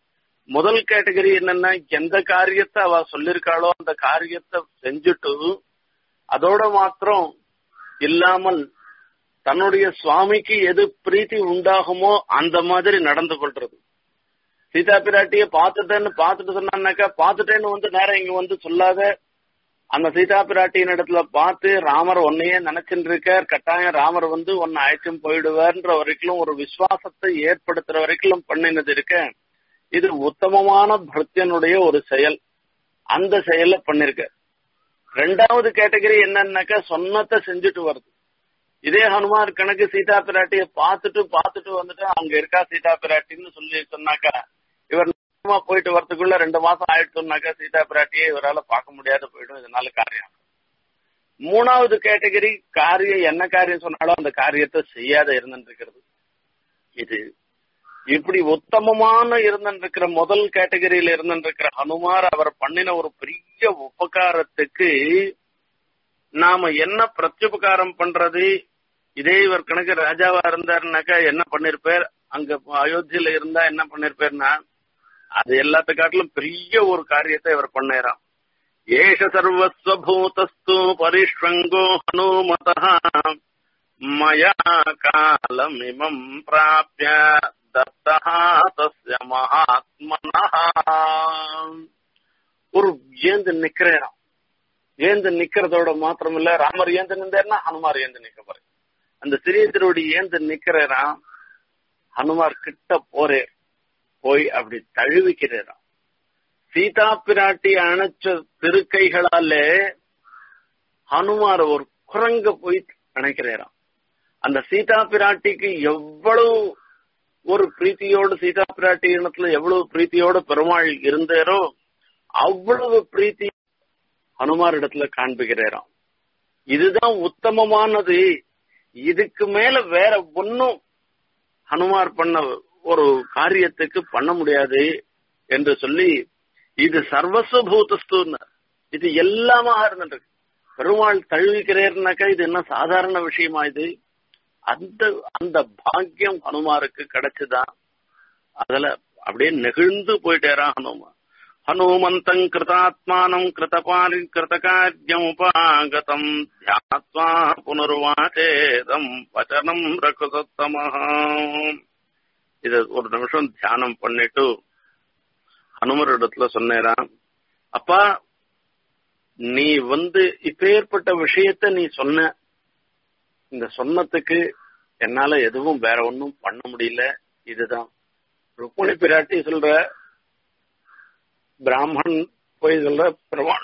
முதல் கேட்டகரி என்னன்னா எந்த காரியத்தை அவ சொல்லிருக்காளோ அந்த காரியத்தை செஞ்சுட்டு அதோட மாத்திரம் இல்லாமல் தன்னுடைய சுவாமிக்கு எது பிரீத்தி உண்டாகுமோ அந்த மாதிரி நடந்து கொள்றது சீதா பிராட்டிய பாத்துட்டேன்னு பாத்துட்டு சொன்னாக்கா பாத்துட்டேன்னு வந்து நேரம் இங்க வந்து சொல்லாத அந்த சீதா பிராட்டியின் இடத்துல பார்த்து ராமர் உன்னையே நினைச்சுட்டு இருக்கார் கட்டாயம் ராமர் வந்து உன்னை அழைச்சும் போயிடுவார்ன்ற வரைக்கும் ஒரு விசுவாசத்தை ஏற்படுத்துற வரைக்கும் பண்ணினது இருக்க இது உத்தமமான பக்தியனுடைய ஒரு செயல் அந்த செயலை பண்ணிருக்க ரெண்டாவது கேட்டகரி என்னன்னாக்கா சொன்னத்தை செஞ்சுட்டு வருது இதே ஹனுமார் கணக்கு சீதா பிராட்டிய பார்த்துட்டு பார்த்துட்டு வந்துட்டு அங்க இருக்கா சீதா பிராட்டின்னு சொல்லி சொன்னாக்கா இவர் போயிட்டு வரதுக்குள்ள ரெண்டு மாசம் ஆயிடுச்சுனாக்கா சீதா பிராட்டியை இவரால பார்க்க முடியாத போயிடும் இதனால காரியம் மூணாவது கேட்டகரி காரியம் என்ன காரியம் சொன்னாலும் அந்த காரியத்தை செய்யாத இருந்துருக்கிறது இது இப்படி உத்தமமான இருந்திருக்கிற முதல் கேட்டகரியில இருந்திருக்கிற ஹனுமார் அவர் பண்ணின ஒரு பெரிய உபகாரத்துக்கு நாம என்ன பிரத்யுபகாரம் பண்றது இதே இவர் கணக்கு ராஜாவா இருந்தாருனாக்கா என்ன பண்ணிருப்பார் அங்க அயோத்தியில இருந்தா என்ன பண்ணிருப்பார்னா அது எல்லாத்த காட்டிலும் பெரிய ஒரு காரியத்தை இவர் பண்ணேறான் ஏஷ சர்வஸ்வபூதஸ்து பரிஷ்வங்கோ ஹனுமத மயா காலமிமம் பிராபிய தத்தா தஸ்ய மகாத்மனா ஒரு ஏந்து நிக்கிறேன் ஏந்து நிக்கிறதோட மாத்திரம் இல்ல ராமர் ஏந்து நின்றாருன்னா ஹனுமார் ஏந்து நிக்க போறேன் அந்த சிறிய திருவடி ஏந்து நிக்கிறேன் ஹனுமார் கிட்ட போறேன் போய் அப்படி தழுவிக்கிறாராம் சீதா பிராட்டி அணைச்ச திருக்கைகளாலே ஹனுமார் ஒரு குரங்க போய் அணைக்கிறாராம் அந்த சீதா பிராட்டிக்கு எவ்வளவு ஒரு பிரீத்தியோடு சீதா பிராட்டி இனத்துல எவ்வளவு பிரீத்தியோடு பெருமாள் இருந்தாரோ அவ்வளவு பிரீத்தி ஹனுமார் இடத்துல காண்பிக்கிறாராம் இதுதான் உத்தமமானது இதுக்கு மேல வேற ஒன்னும் ஹனுமார் பண்ண ஒரு காரியத்துக்கு பண்ண முடியாது என்று சொல்லி இது சர்வஸ்வபூதஸ்துன்னு இது எல்லாமா இருந்துருக்கு பெருமாள் தழுவிக்கிறேன்னாக்கா இது என்ன சாதாரண விஷயமா இது அந்த அந்த பாக்கியம் ஹனுமாருக்கு கிடைச்சுதான் அதுல அப்படியே நெகிழ்ந்து போயிட்டேரா ஹனுமான் ஹனுமந்தம் கிருதாத்மானம் கிருதபாரி கிருதகாரியம் உபாகதம் தியாத்வா புனர்வாச்சேதம் வச்சனம் ரகுசத்தமஹாம் இத ஒரு நிமிஷம் தியானம் பண்ணிட்டு ஹனுமர் இடத்துல சொன்னேராம் அப்பா நீ வந்து இப்பேற்பட்ட விஷயத்த நீ சொன்ன இந்த சொன்னதுக்கு என்னால எதுவும் வேற ஒன்னும் பண்ண முடியல இதுதான் ருக்மணி பிராட்டி சொல்ற பிராமணன் போய் சொல்ற பெருமாள்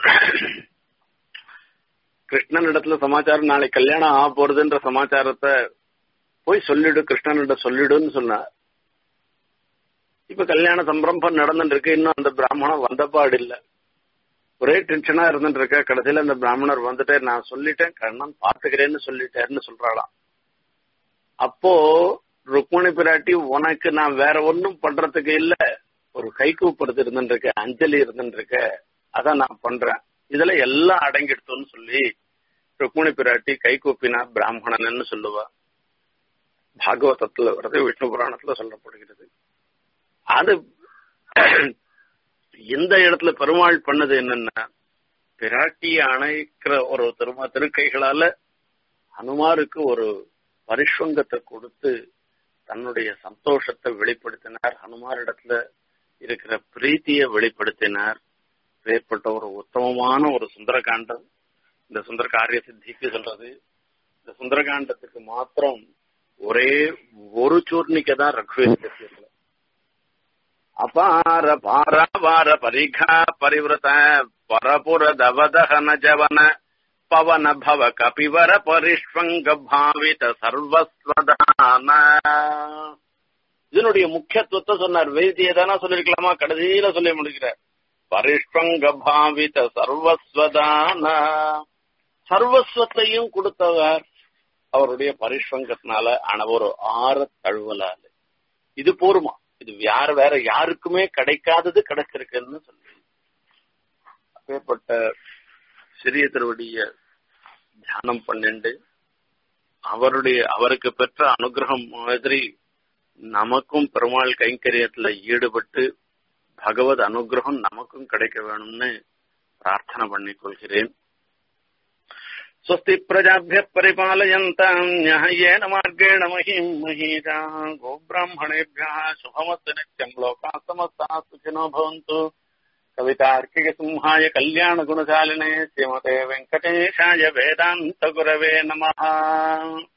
கிருஷ்ணன் இடத்துல சமாச்சாரம் நாளை கல்யாணம் ஆக போறதுன்ற சமாச்சாரத்தை போய் சொல்லிடு கிருஷ்ணனிட சொல்லிடுன்னு சொன்னார் இப்ப கல்யாண சம்பிரம்பம் நடந்துட்டு இருக்கு இன்னும் அந்த பிராமணன் வந்தபாடு இல்ல ஒரே டென்ஷனா இருந்துட்டு இருக்க கடைசியில அந்த பிராமணர் வந்துட்டு நான் சொல்லிட்டேன் கண்ணன் பாத்துக்கிறேன்னு சொல்லிட்டேன்னு சொல்றாளாம் அப்போ ருக்மணி பிராட்டி உனக்கு நான் வேற ஒன்னும் பண்றதுக்கு இல்ல ஒரு கை கூப்பிடுறது இருந்துட்டு இருக்க அஞ்சலி இருந்துட்டு இருக்க அதான் நான் பண்றேன் இதுல எல்லாம் அடங்கிடுத்தோன்னு சொல்லி ருக்மணி பிராட்டி கை கூப்பினா பிராமணன்னு சொல்லுவா பாகவதத்துல வருது விஷ்ணு புராணத்துல சொல்லப்படுகிறது அது இந்த இடத்துல பெருமாள் பண்ணது என்னன்னா பிராட்டியை அணைக்கிற ஒரு திரும திருக்கைகளால ஹனுமாருக்கு ஒரு பரிஷ்வங்கத்தை கொடுத்து தன்னுடைய சந்தோஷத்தை வெளிப்படுத்தினார் ஹனுமார் இடத்துல இருக்கிற பிரீத்தியை வெளிப்படுத்தினார் ஏற்பட்ட ஒரு உத்தமமான ஒரு சுந்தரகாண்டம் இந்த சுந்தர காரிய சித்திக்கு சொல்றது இந்த சுந்தரகாண்டத்துக்கு மாத்திரம் ஒரே ஒரு சூர்ணிக்கை தான் ரகுவேதத்துல அபார பாராவார பரிகா பரிவிரத பரபுர தவதகன ஜவன பவன பவ கபிவர பரிஷ்வங்க பாவித சர்வஸ்வதான இதனுடைய முக்கியத்துவத்தை சொன்னார் வேதியை தானே சொல்லிருக்கலாமா கடைசியில சொல்லி முடிக்கிறார் பரிஷ்வங்க பாவித சர்வஸ்வதான சர்வஸ்வத்தையும் கொடுத்தவர் அவருடைய பரிஷ்வங்கத்தினால ஆன ஒரு ஆற தழுவலால இது போருமா இது யார் வேற யாருக்குமே கிடைக்காதது கிடைச்சிருக்குன்னு சொல்லி அப்பேற்பட்ட சிறிய திருவடிய தியானம் பண்ணிண்டு அவருடைய அவருக்கு பெற்ற அனுகிரகம் மாதிரி நமக்கும் பெருமாள் கைங்கரியத்துல ஈடுபட்டு பகவத் அனுகிரகம் நமக்கும் கிடைக்க வேணும்னு பிரார்த்தனை பண்ணிக் கொள்கிறேன் स्वस्ति प्रजाभ्यः परिपालयन्ताम् न्याय्येन मार्गेण महीम् महीजाः गोब्राह्मणेभ्यः शुभमस्तु नित्यम् लोकाः समस्ताः सुखिनो भवन्तु कवितार्किकसिंहाय कल्याणगुणशालिने श्रीमते वेङ्कटेशाय वेदान्तगुरवे नमः